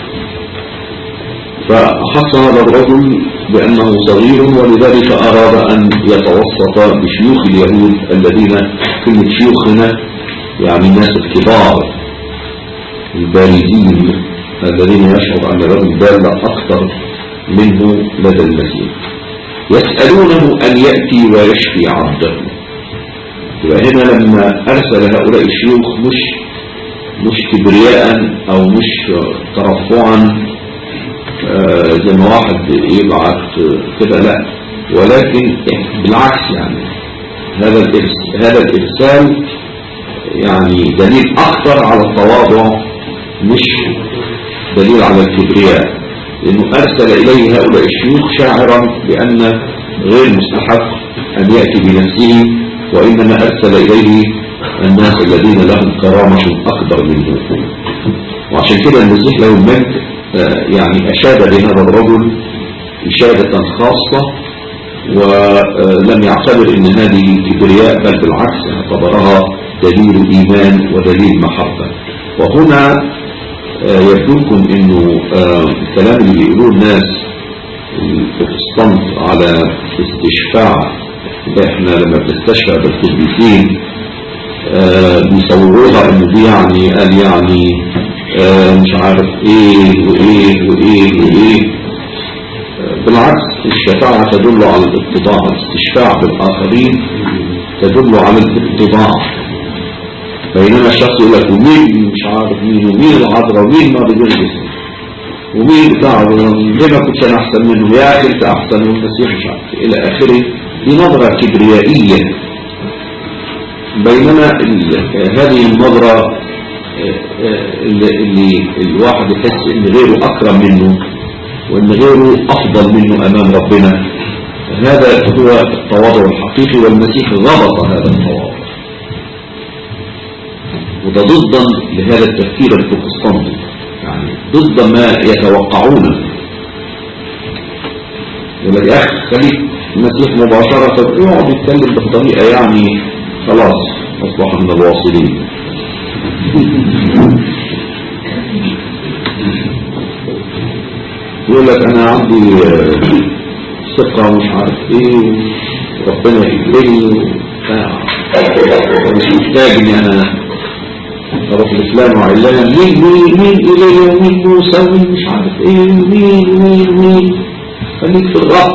فأحس هذا الرجل بأنه صغير ولذلك أراد أن يتوسط بشيوخ اليهود الذين كلمة شيوخ هنا يعني الناس الكبار البارزين الذين يشعر أن لهم بالة أكثر منه لدى المسيح يسألونه أن يأتي ويشفي عبده يبقى هنا لما أرسل هؤلاء الشيوخ مش مش كبرياء أو مش ترفعا آه، زي ما واحد يبعت كده لا ولكن بالعكس يعني هذا الإرس- هذا الإرسال يعني دليل أكثر على التواضع مش دليل على الكبرياء لأنه أرسل إليه هؤلاء الشيوخ شاعرا بأن غير مستحق أن يأتي بنفسه وإنما أرسل إليه الناس الذين لهم كرامة أكبر منه وعشان كده المسيح له المجد آه، يعني أشاد بهذا الرجل إشادة خاصة ولم يعتبر ان هذه كبرياء بل بالعكس اعتبرها دليل ايمان ودليل محبة وهنا آه، يبدو لكم انه آه، الكلام اللي بيقولوه الناس البروتستانت على استشفاع احنا لما بنستشفع بالقديسين آه، بيصوروها انه دي يعني قال يعني آه، مش عارف ايه وايه وايه وايه بالعكس الشفاعة تدل على الاتضاع الاستشفاع بالآخرين تدل على الاتضاع بينما الشخص يقول لك ومين مش عارف مين ومين العذراء ومين ما بيجرجس ومين بتاع ليه ما كنتش انا احسن منه يا اخي انت احسن والمسيح مش عارف إيه، الى اخره دي نظرة كبريائية بينما ال- هذه النظرة آه، آه، اللي, اللي الواحد يحس ان غيره اكرم منه وان غيره افضل منه امام ربنا هذا هو التواضع الحقيقي والمسيح ضبط هذا التواضع وده ضدا لهذا التفكير البروتستانتي يعني ضد ما يتوقعونه يقول لك يا اخي خليك المسيح مباشرة يقعد يتكلم بطريقة يعني خلاص اصبح من الواصلين يقول لك انا عندي آه، ثقة مش عارف ايه ربنا يقبلني وبتاع مش محتاج اني انا اروح لفلان وعلان مين مين مين ايليا ومين موسى ومين مش عارف ايه ومين ومين ومين خليك في الرب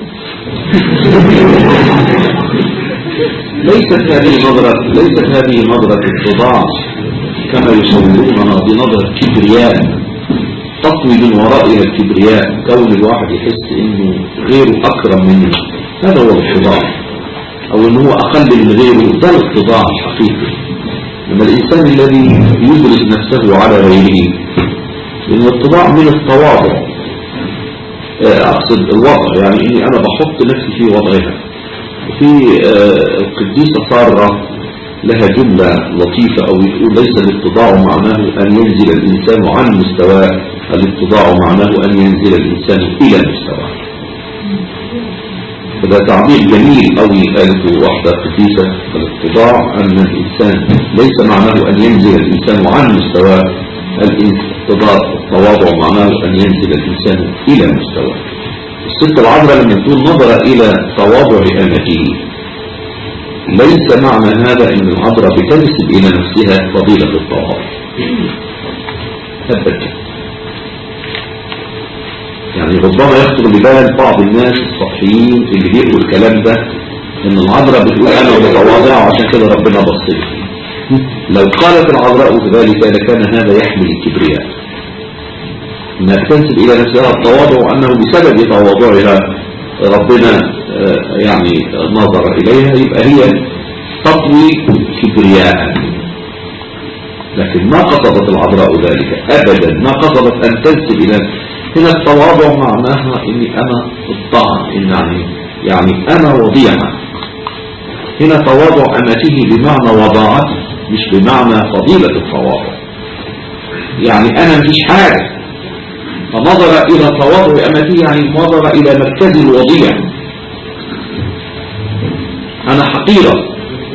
ليست هذه نظرة ليست هذه نظرة اتضاع كما يصورونها دي نظرة كبرياء تطوي من ورائها الكبرياء كون الواحد يحس انه غيره اكرم منه هذا هو الاتضاع او انه هو اقل من غيره ده الاتضاع الحقيقي لما الانسان الذي يبرز نفسه على غيره لان الاتضاع من التواضع آه، اقصد الوضع يعني اني انا بحط نفسي في وضعها وفي آه، القديسة سارة لها جملة لطيفة أو يقول ليس الاتضاع معناه أن ينزل الإنسان عن مستواه الاتضاع معناه أن ينزل الإنسان إلى مستواه فده تعبير جميل أوي قالته واحدة قديسة الاتضاع أن الإنسان ليس معناه أن ينزل الإنسان عن مستواه الاتضاع التواضع معناه أن ينزل الإنسان إلى مستواه الست العذراء لما تكون نظر إلى تواضع أمته ليس معنى هذا ان العذراء بتنسب الى نفسها فضيلة الطهارة ابدا يعني ربما يخطر لبال بعض الناس السطحيين اللي بيقولوا الكلام ده ان العذراء بتقول انا متواضع وعشان كده ربنا بصلي لو قالت العذراء ذلك لكان هذا يحمل الكبرياء انها تنسب الى نفسها التواضع وانه بسبب تواضعها ربنا آه، يعني نظر إليها يبقى هي تطوي كبرياء لكن ما قصدت العذراء ذلك أبدا ما قصدت أن تنسب إلى هنا التواضع معناها إني أنا الطعن إن يعني يعني أنا وضيعة هنا تواضع أمته بمعنى وضاعته مش بمعنى فضيلة التواضع يعني أنا مفيش حاجة فنظر إلى تواضع أمته يعني نظر إلى مركز الوضيع أنا حقيرة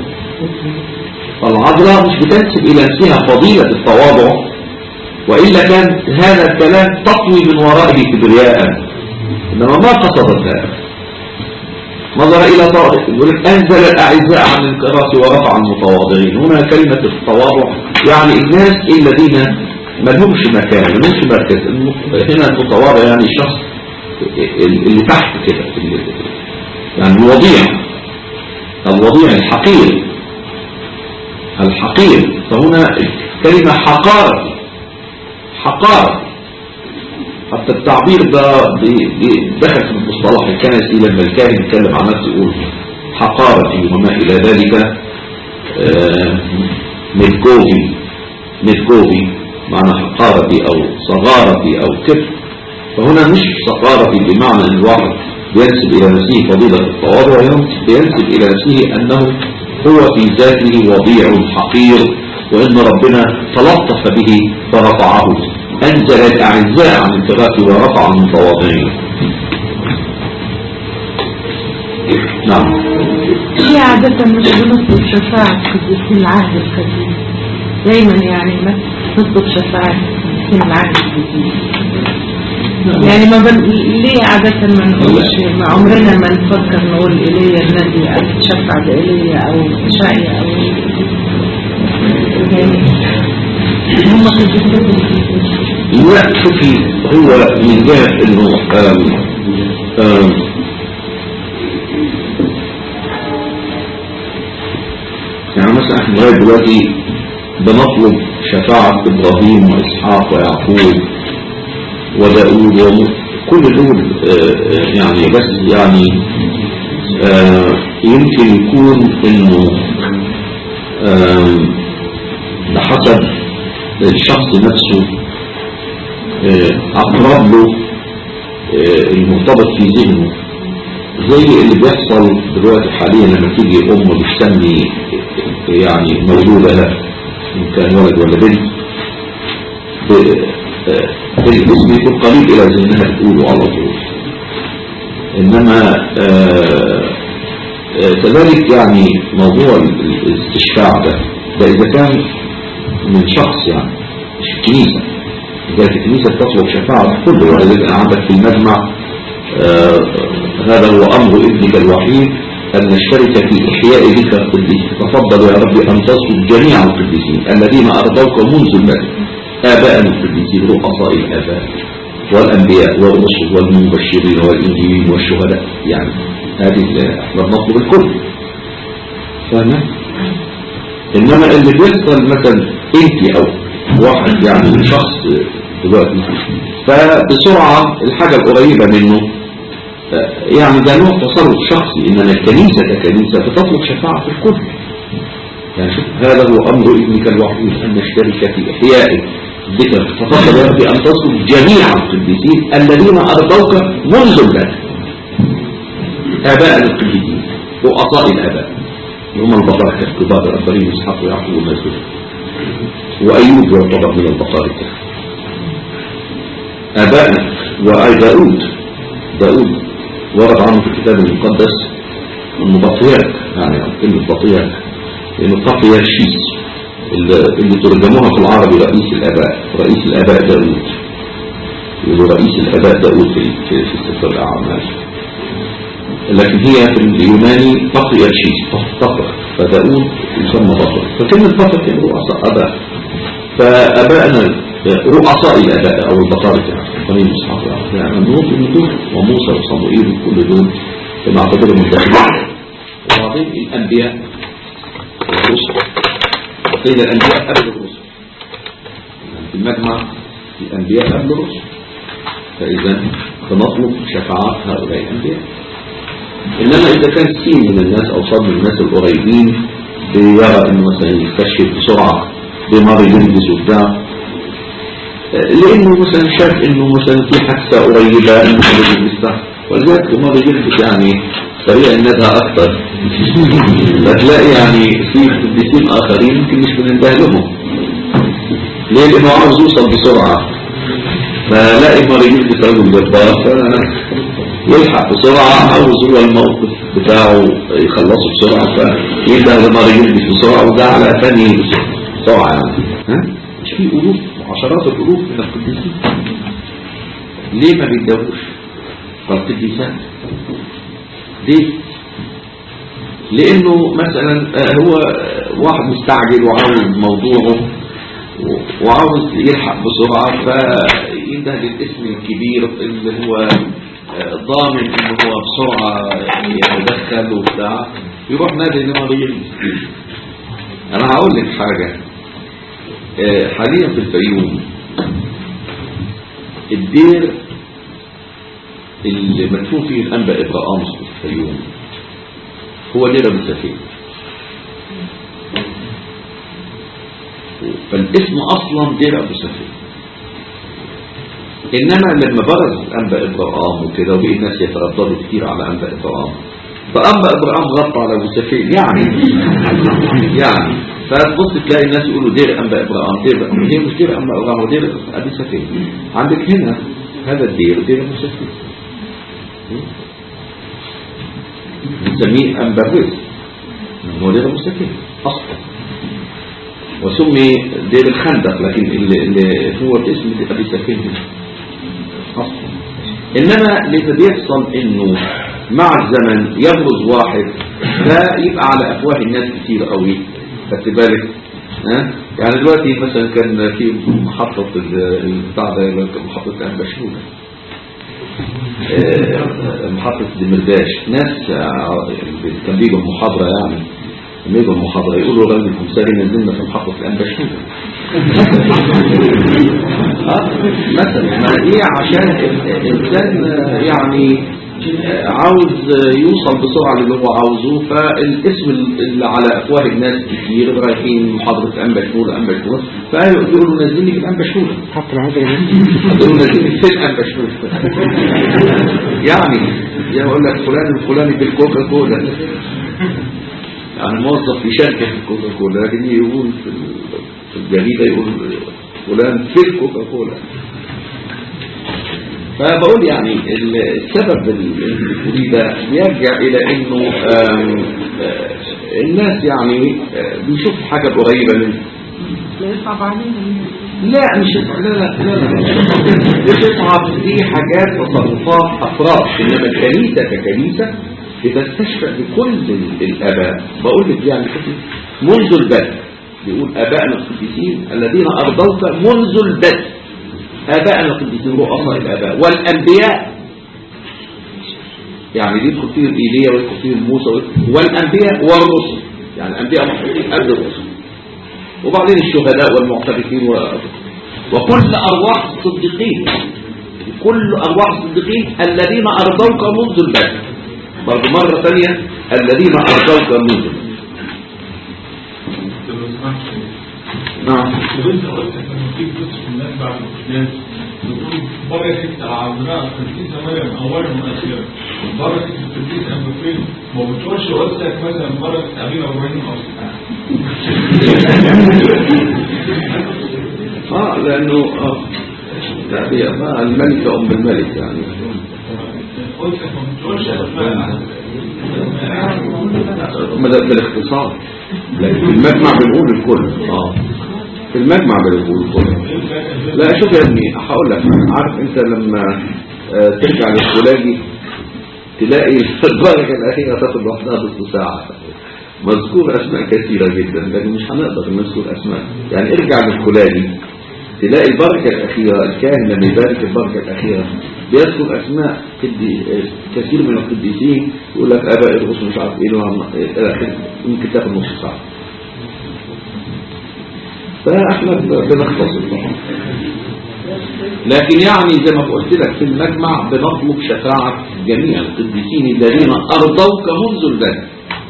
فالعذراء مش بتنسب إلى نفسها فضيلة التواضع وإلا كان هذا الكلام تطوي من ورائه كبرياء إنما ما قصدت هذا نظر إلى تواضع يقول لك أنزل الأعزاء عن الكراسي ورفع المتواضعين هنا كلمة التواضع يعني الناس الذين ما لهمش مكان ما لهمش مركز هنا المتواضع يعني الشخص اللي تحت كده يعني الوضيع الوضيع الحقير الحقير فهنا كلمة حقارة حقارة حتى التعبير ده دخل في المصطلح الكنسي لما الكاهن يتكلم عن نفسه يقول حقارتي وما إلى ذلك آه ملكوبي ملكوبي معنى حقارتي أو صغارتي أو كبر فهنا مش صغارتي بمعنى أن الواحد ينسب إلى نفسه فضيلة التواضع ينسب إلى نفسه أنه هو في ذاته وضيع حقير وإن ربنا تلطف به فرفعه أنزل الأعزاء عن الفراق ورفع من تواضعهم نعم هي عادة مش بنطلب شفاعة قديسين العهد القديم دايما يعني ما نطلب شفاعة قديسين العهد القديم يعني ما بن... ليه عادة ما نقولش ما عمرنا ما نفكر نقول إيليا النبي أو تشفع بإيليا أو شاعية أو يعني هم قديسين لا شوفي هو من جهة انه آم آم يعني مثلا احنا لغاية دلوقتي بنطلب شفاعة ابراهيم واسحاق ويعقوب وداود وكل دول آه، آه، يعني بس يعني آه، يمكن يكون انه آم، بحسب الشخص نفسه آه، أقرب له آه، المرتبط في ذهنه زي اللي بيحصل دلوقتي حاليا لما تيجي أم بتسمي يعني مولودة لها إن كان ولد ولا بنت ب- آه، الاسم يكون قريب إلى ذهنها تقوله على طول إنما آه، آه، كذلك يعني موضوع ال- ال- الاستشفاع ده ده إذا كان من شخص يعني مش الكنيسة إذا الكنيسة تطلب شفاعة كل ولذلك عندك في المجمع آه، هذا هو أمر ابنك الوحيد أن نشترك في إحياء ذكر القديس تفضل يا رب أن تصل جميع القديسين الذين أرضوك منذ البدء آباء القديسين رؤساء الآباء والأنبياء والرسل والمبشرين والإنجيلين والشهداء يعني هذه ال- احنا بنطلب الكل فاهمة؟ إنما اللي بيحصل مثلا أنت أو واحد يعني شخص دلوقتي فبسرعة الحاجة القريبة منه آه، يعني ده نوع تصرف شخصي إنما الكنيسة ككنيسة بتطلب شفاعة في الكل يعني شوف هذا هو أمر ابنك الوحيد أن نشترك في إحيائه ذكر تفضل يا رب أن تصل جميع القديسين الذين أرضوك منذ البدء آباء القديسين رؤساء الآباء هم البطاركة الكبار إبراهيم إسحاق ويعقوب ومسجد وأيوب يعتبر من البطاركة آبائنا وأي داود داود ورد عنه في الكتاب المقدس أنه بطياك يعني كلمة بطياك لأنه بطياك شيس اللي, اللي ترجموها في العربي رئيس الآباء رئيس الآباء داود يقولوا رئيس الآباء داود في, في, في سفر الأعمال لكن هي في اليوناني بطياك شيس بطر فداود يسمى بطر فكلمة بطر كان رؤساء آباء فأبائنا رؤساء الآباء أو البطاركة إبراهيم إسحاق ويعقوب يعني نوح النبوة وموسى وصموئيل وكل دول كما اعتبرهم الداخلين وبعدين الأنبياء والرسل قيل الأنبياء قبل الرسل يعني في المجمع الأنبياء قبل الرسل فإذا بنطلب شفاعات هؤلاء الأنبياء إنما إذا كان سين من الناس أو صد من الناس القريبين بيرى إنه مثلا يستشهد بسرعة بمرض يلبس وبتاع لانه مثلا شاف انه مثلا في حادثه قريبه انه مريض يلبس ولذلك مريض يلبس يعني سريع الندى اكثر فتلاقي يعني في قديسين اخرين يمكن مش بننتبه لهم ليه لانه عاوز يوصل بسرعه فلاقي مريض يلبس رجل جبار يلحق بسرعة عاوز هو الموقف بتاعه يخلصه بسرعة فيبدأ المريض يلبس بسرعة وده على ثاني بسرعة يعني ها؟ مش في ألوف وعشرات الألوف من القديسين ليه ما بيتجوش فالقديسات ليه لانه مثلا آه، هو واحد مستعجل وعاوز موضوعه و- وعاوز يلحق بسرعة فينده للاسم الكبير اللي هو آه، ضامن انه هو بسرعة يتدخل وبتاع يروح نادي لمريض انا هقول لك حاجة آه، حاليا في الفيوم الدير اللي مدفون فيه الانبا ابراهام في الفيوم هو دير ابو سفين فالاسم اصلا دير ابو سفين انما لما برز الانبا ابراهام وكده وبقي الناس يترددوا كتير على انبا ابراهام فانبا ابراهام غطى على ابو سفين يعني يعني فتبص تلاقي الناس يقولوا دير أنبا إبراهيم دير هي مش دير أنبا إبراهيم ودير أبي سفين عندك هنا هذا الدير دير أبو سفين نسميه أنبا الرزق هو دير أبو سفين أصلا وسمي دير الخندق لكن اللي, اللي هو الاسم أبي سفين هنا أصلا إنما اللي بيحصل إنه مع الزمن يبرز واحد لا يبقى على أفواه الناس كتير قوي خدت بالك ها يعني دلوقتي مثلا كان في محطة ال- البتاع ده محطة أنبشونة آه، محطة دمرداش ناس آه، كان بيجوا المحاضرة يعني لما يجوا المحاضرة يقولوا راجل الكمساري نزلنا في محطة الأنبشونة آه، مثلا ما دي عشان الإنسان آه، يعني آه، عاوز آه، يوصل بسرعة للي هو عاوزه فالاسم اللي على أفواه الناس كتير رايحين محاضرة أنبشونة أنبشونة فيقولوا نزلني في الأنبشونة حط العذر يقولوا نزلني في الأنبشونة يعني يقول لك فلان الفلاني في الكوكا كولا يعني موظف في شركة في الكوكا كولا لكن يقول في ال- في الجريدة يقول فلان في الكوكا كولا فبقول يعني ال- السبب اللي انت بتقوليه ده بيرجع الى انه آم، آه، الناس يعني آه، بيشوف حاجة قريبة منه لا يصعب علينا لا مش يصعب لا لا لا لا مش يصعب دي حاجات تصرفات افراد انما الكنيسه ككنيسه بتستشفع بكل ال- الاباء بقول لك يعني شوفي منذ البدء بيقول ابائنا القديسين الذين ارضوك منذ البدء ابائنا القديسين رؤساء الاباء والانبياء يعني دي يدخل فيهم ايليا ويدخل فيهم موسى ويدخل- والانبياء والرسل يعني الانبياء محطوطين قبل الرسل وبعدين الشهداء والمعترفين و... وكل أرواح الصديقين كل أرواح الصديقين الذين أرضوك منذ البدء برضو مرة ثانية الذين أرضوك منذ البدء لو سمحت نعم طب انت قلت لما تيجي تدخل الناس بعد الناس بتقول بركة العذراء القديسة مريم أولا وأخيرا بركة القديس أبوكين ما بتقولش وسك مثلا بركة أبينا إبراهيم أو اه لأنه آه لا هي ما الملكة أم الملك يعني قلت ما بتقولش أسماء ما ده بالاختصار لكن في المجمع بنقول الكل اه في المجمع بنقول الكل لا شوف يا ابني هقول لك عارف انت لما آه، ترجع للخلاجي تلاقي البركة الأخيرة تاخد لوحدها نص ساعة مذكور أسماء كثيرة جدا لكن مش هنقدر نذكر أسماء يعني ارجع للخلاجي تلاقي البركة الأخيرة الكاهن لما يبارك البركة الأخيرة بيذكر أسماء قدي- كثير من القديسين يقول لك آباء الرسل مش عارف إيه لهم- إلى آخره. ممكن تاخد نص ساعة فاحنا بنختصر طبعا لكن يعني زي ما قلت لك في المجمع بنطلب شفاعة جميع القديسين الذين أرضوك منذ البدء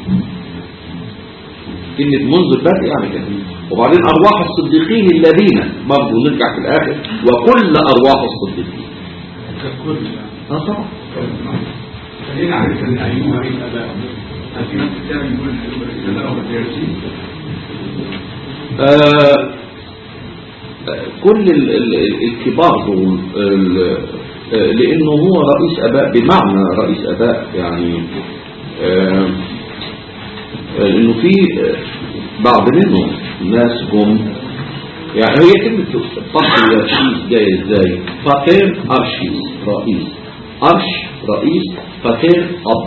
كلمة منذ البدء يعني كده وبعدين أرواح الصديقين الذين برضه نرجع في الآخر وكل أرواح الصديقين ككل اه طبعا خلينا عارف ان ايوب مريم اباء هل في نفس الكلام يقول ان ايوب مريم اباء والدارسين آه، آه، كل ال- ال- ال- الكبار دول ال- آه، لانه هو رئيس اباء بمعنى رئيس اباء يعني آه، آه، انه في آه، بعض منهم ناس هم يعني هي كلمة باتريارشيس جاية ازاي باتر ارشيس رئيس ارش رئيس باتر اب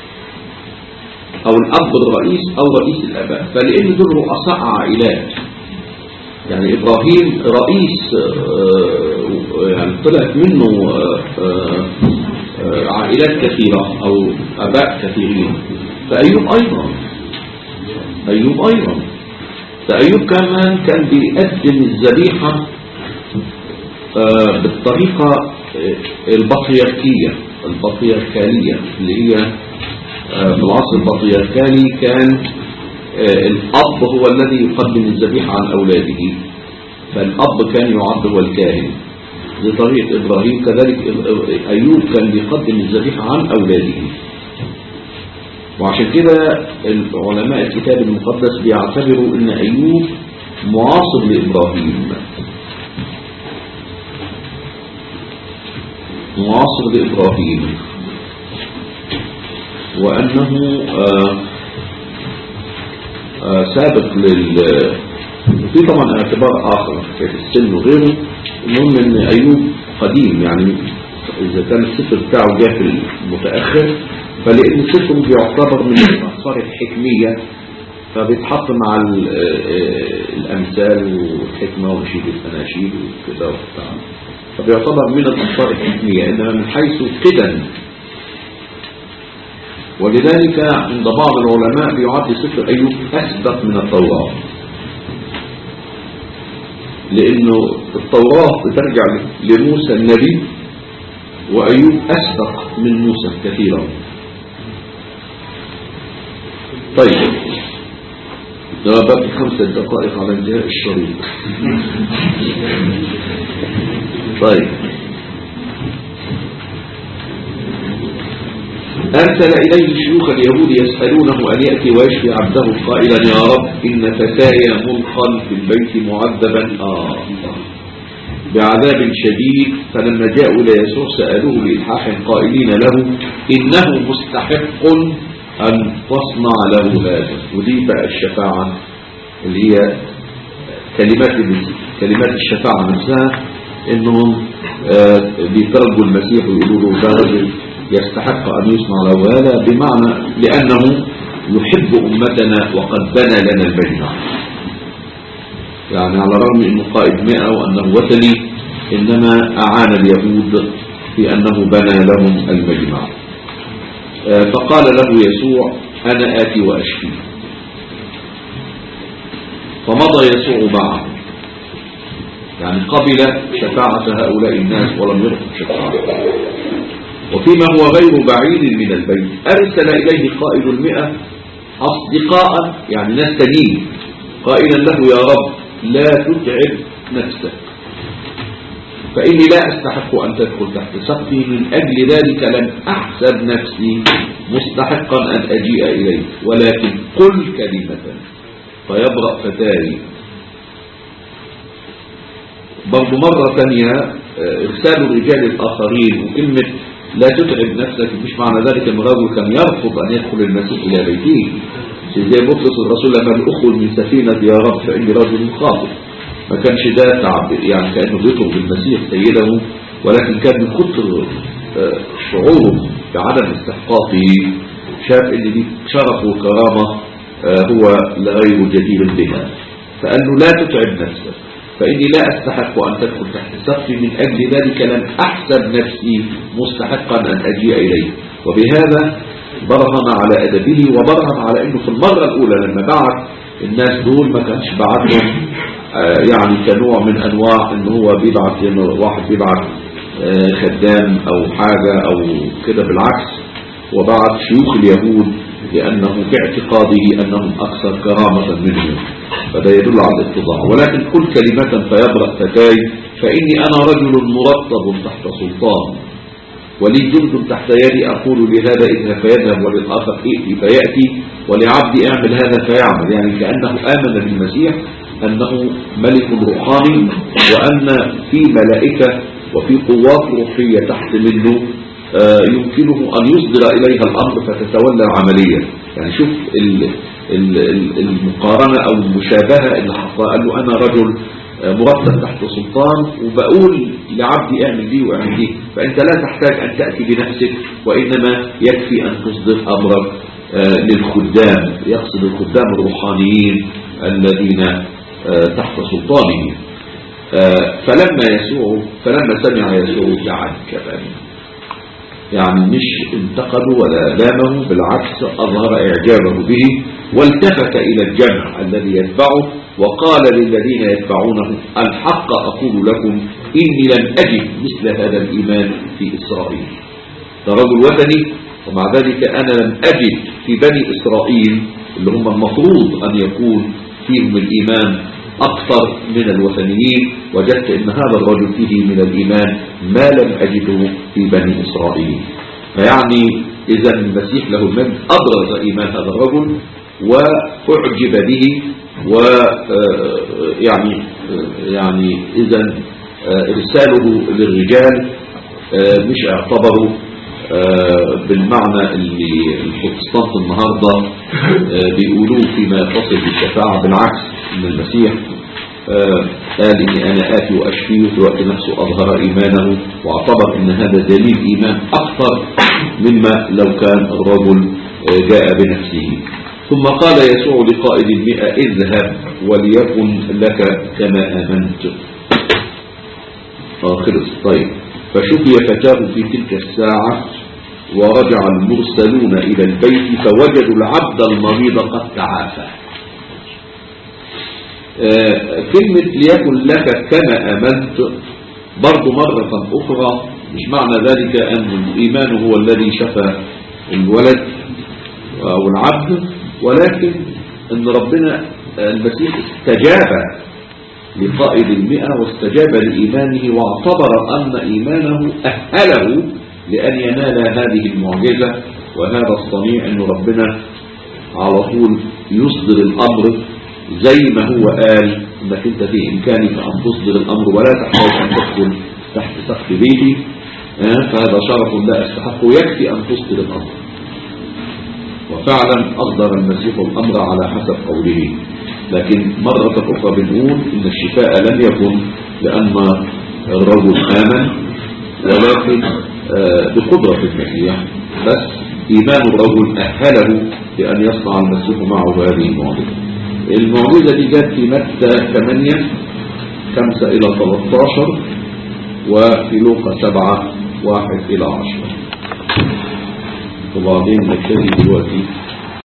او الاب الرئيس او رئيس الاباء فلان دول رؤساء عائلات يعني ابراهيم رئيس آه، يعني طلعت منه آه، آه، آه، عائلات كثيرة او اباء كثيرين فايوب ايضا ايوب ايضا فايوب كمان كان بيقدم الذبيحة آه، بالطريقة آه، البطريركية البطريركالية اللي هي آه، في العصر البطريركالي كان آه، الأب هو الذي يقدم الذبيحة عن أولاده فالأب كان يعد هو الكاهن لطريقة إبراهيم كذلك إب- أيوب كان بيقدم الذبيحة عن أولاده وعشان كده علماء الكتاب المقدس بيعتبروا ان ايوب معاصر لابراهيم معاصر لابراهيم وانه آه آه سابق لل في طبعا اعتبار اخر في السن وغيره المهم ان ايوب قديم يعني اذا كان السفر بتاعه جاء في المتاخر فلان السفر بيعتبر من الاثار الحكميه فبيتحط مع ال- آه، الامثال والحكمه ونشيد الاناشيد وكده وبتاع فبيعتبر من الامثار الحكميه انما من حيث قدم ولذلك عند بعض العلماء بيعد سفر ايوب اسبق من التوراه لانه التوراه بترجع لموسى النبي وايوب اسبق من موسى كثيرا طيب ده باقي خمسة دقائق على انتهاء الشريط طيب أرسل إليه شيوخ اليهود يسألونه أن يأتي ويشفي عبده قائلا يا رب إن فتاي ملقا في البيت معذبا آه بعذاب شديد فلما جاءوا إلى يسوع سألوه بإلحاح قائلين له إنه مستحق أن تصنع له هذا ودي بقى الشفاعة اللي هي كلمات كلمات الشفاعة نفسها إنهم آه، بيترجوا المسيح ويقولوا له ده رجل يستحق أن يصنع له هذا بمعنى لأنه يحب أمتنا وقد بنى لنا المجمع يعني على الرغم أنه قائد مئة وأنه وثني إنما أعان اليهود في أنه بنى لهم المجمع آه، فقال له يسوع أنا آتي وأشفي فمضى يسوع معه يعني قبل شفاعة هؤلاء الناس ولم يرفض شفاعته وفيما هو غير بعيد من البيت أرسل إليه قائد المئة أصدقاء يعني ناس تانيين قائلا له يا رب لا تتعب نفسك فإني لا أستحق أن تدخل تحت سقفي من أجل ذلك لم أحسب نفسي مستحقا أن أجيء إليك ولكن قل كلمة فيبرأ فتاي برضو مرة ثانية آه، إرسال الرجال الآخرين وكلمة لا تتعب نفسك مش معنى ذلك أن الرجل كان يرفض أن يدخل المسيح إلى بيته زي بطرس الرسول لما الأخوة من سفينة يا رب فإني رجل خاطئ ما كانش ده تعب يعني كأنه بيطلب المسيح سيده ولكن كان من كتر آه، شعوره بعدم استحقاقه شاف ان دي شرف وكرامة آه، هو لغير جدير بها فقال له لا تتعب نفسك فإني لا أستحق أن تدخل تحت سقفي من أجل ذلك لم أحسب نفسي مستحقا أن أجيء إليه وبهذا برهن على أدبه وبرهن على أنه في المرة الأولى لما بعت الناس دول ما كانش بعتهم آه، يعني كنوع من أنواع أنه هو بيبعت يعني واحد بيبعت آه، خدام أو حاجة أو كده بالعكس وبعت شيوخ اليهود لأنه في اعتقاده أنهم أكثر كرامة منه فده يدل على الاتضاع ولكن قل كلمة فيبرأ فتاي فإني أنا رجل مرتب تحت سلطان ولي جند تحت يدي أقول لهذا اذهب فيذهب وللآخر ائتي فيأتي ولعبدي اعمل هذا فيعمل يعني كأنه آمن بالمسيح أنه ملك روحاني وأن في ملائكة وفي قوات روحية تحت منه آه، يمكنه أن يصدر إليها الأمر فتتولى العملية يعني شوف ال ال ال المقارنة أو المشابهة اللي حطها قال له أنا رجل آه، مرتب تحت سلطان وبقول لعبدي اعمل دي واعمل دي فأنت لا تحتاج أن تأتي بنفسك وإنما يكفي أن تصدر أمرك آه، للخدام يقصد الخدام الروحانيين الذين آه، تحت سلطانه آه، فلما يسوع فلما سمع يسوع تعجب يعني مش انتقدوا ولا لامه بالعكس أظهر إعجابه به والتفت إلى الجمع الذي يتبعه وقال للذين يتبعونه الحق أقول لكم إني لم أجد مثل هذا الإيمان في إسرائيل ده رجل وثني ومع ذلك أنا لم أجد في بني إسرائيل اللي هم المفروض أن يكون فيهم الإيمان أكثر من الوثنيين وجدت أن هذا الرجل فيه من الإيمان ما لم أجده في بني إسرائيل فيعني إذا المسيح له المجد أبرز إيمان هذا الرجل وأعجب به ويعني يعني إذا إرساله للرجال آه، مش اعتبروا آه، بالمعنى اللي البروتستانت النهاردة آه، بيقولوه فيما يتصل بالشفاعة بالعكس ان المسيح آه، قال اني انا اتي واشفيه في الوقت نفسه اظهر ايمانه واعتبر ان هذا دليل ايمان اكثر مما لو كان الرجل آه، جاء بنفسه ثم قال يسوع لقائد المئة اذهب وليكن لك كما امنت آه خلص طيب فشفي فتاه في تلك الساعة ورجع المرسلون إلى البيت فوجدوا العبد المريض قد تعافى آه، كلمة ليكن لك كما أمنت برضو مرة أخرى مش معنى ذلك أن الإيمان هو الذي شفى الولد أو العبد ولكن أن ربنا المسيح استجاب لقائد المئة واستجاب لإيمانه واعتبر أن إيمانه أهله لأن ينال هذه المعجزة وهذا الصنيع أن ربنا على طول يصدر الأمر زي ما هو قال انك انت في امكانك ان تصدر الامر ولا تحتاج ان تدخل تحت سقف بيتي آه، فهذا شرف لا استحقه يكفي ان تصدر الامر وفعلا اصدر المسيح الامر على حسب قوله لكن مرة اخرى بنقول ان الشفاء لم يكن لان الرجل امن ولكن آه، بقدرة المسيح بس ايمان الرجل اهله بان يصنع المسيح معه هذه المعجزة المعجزة دي جت في متى 8 5 إلى 13 وفي لوقا 7 1 إلى 10 وبعدين نبتدي دلوقتي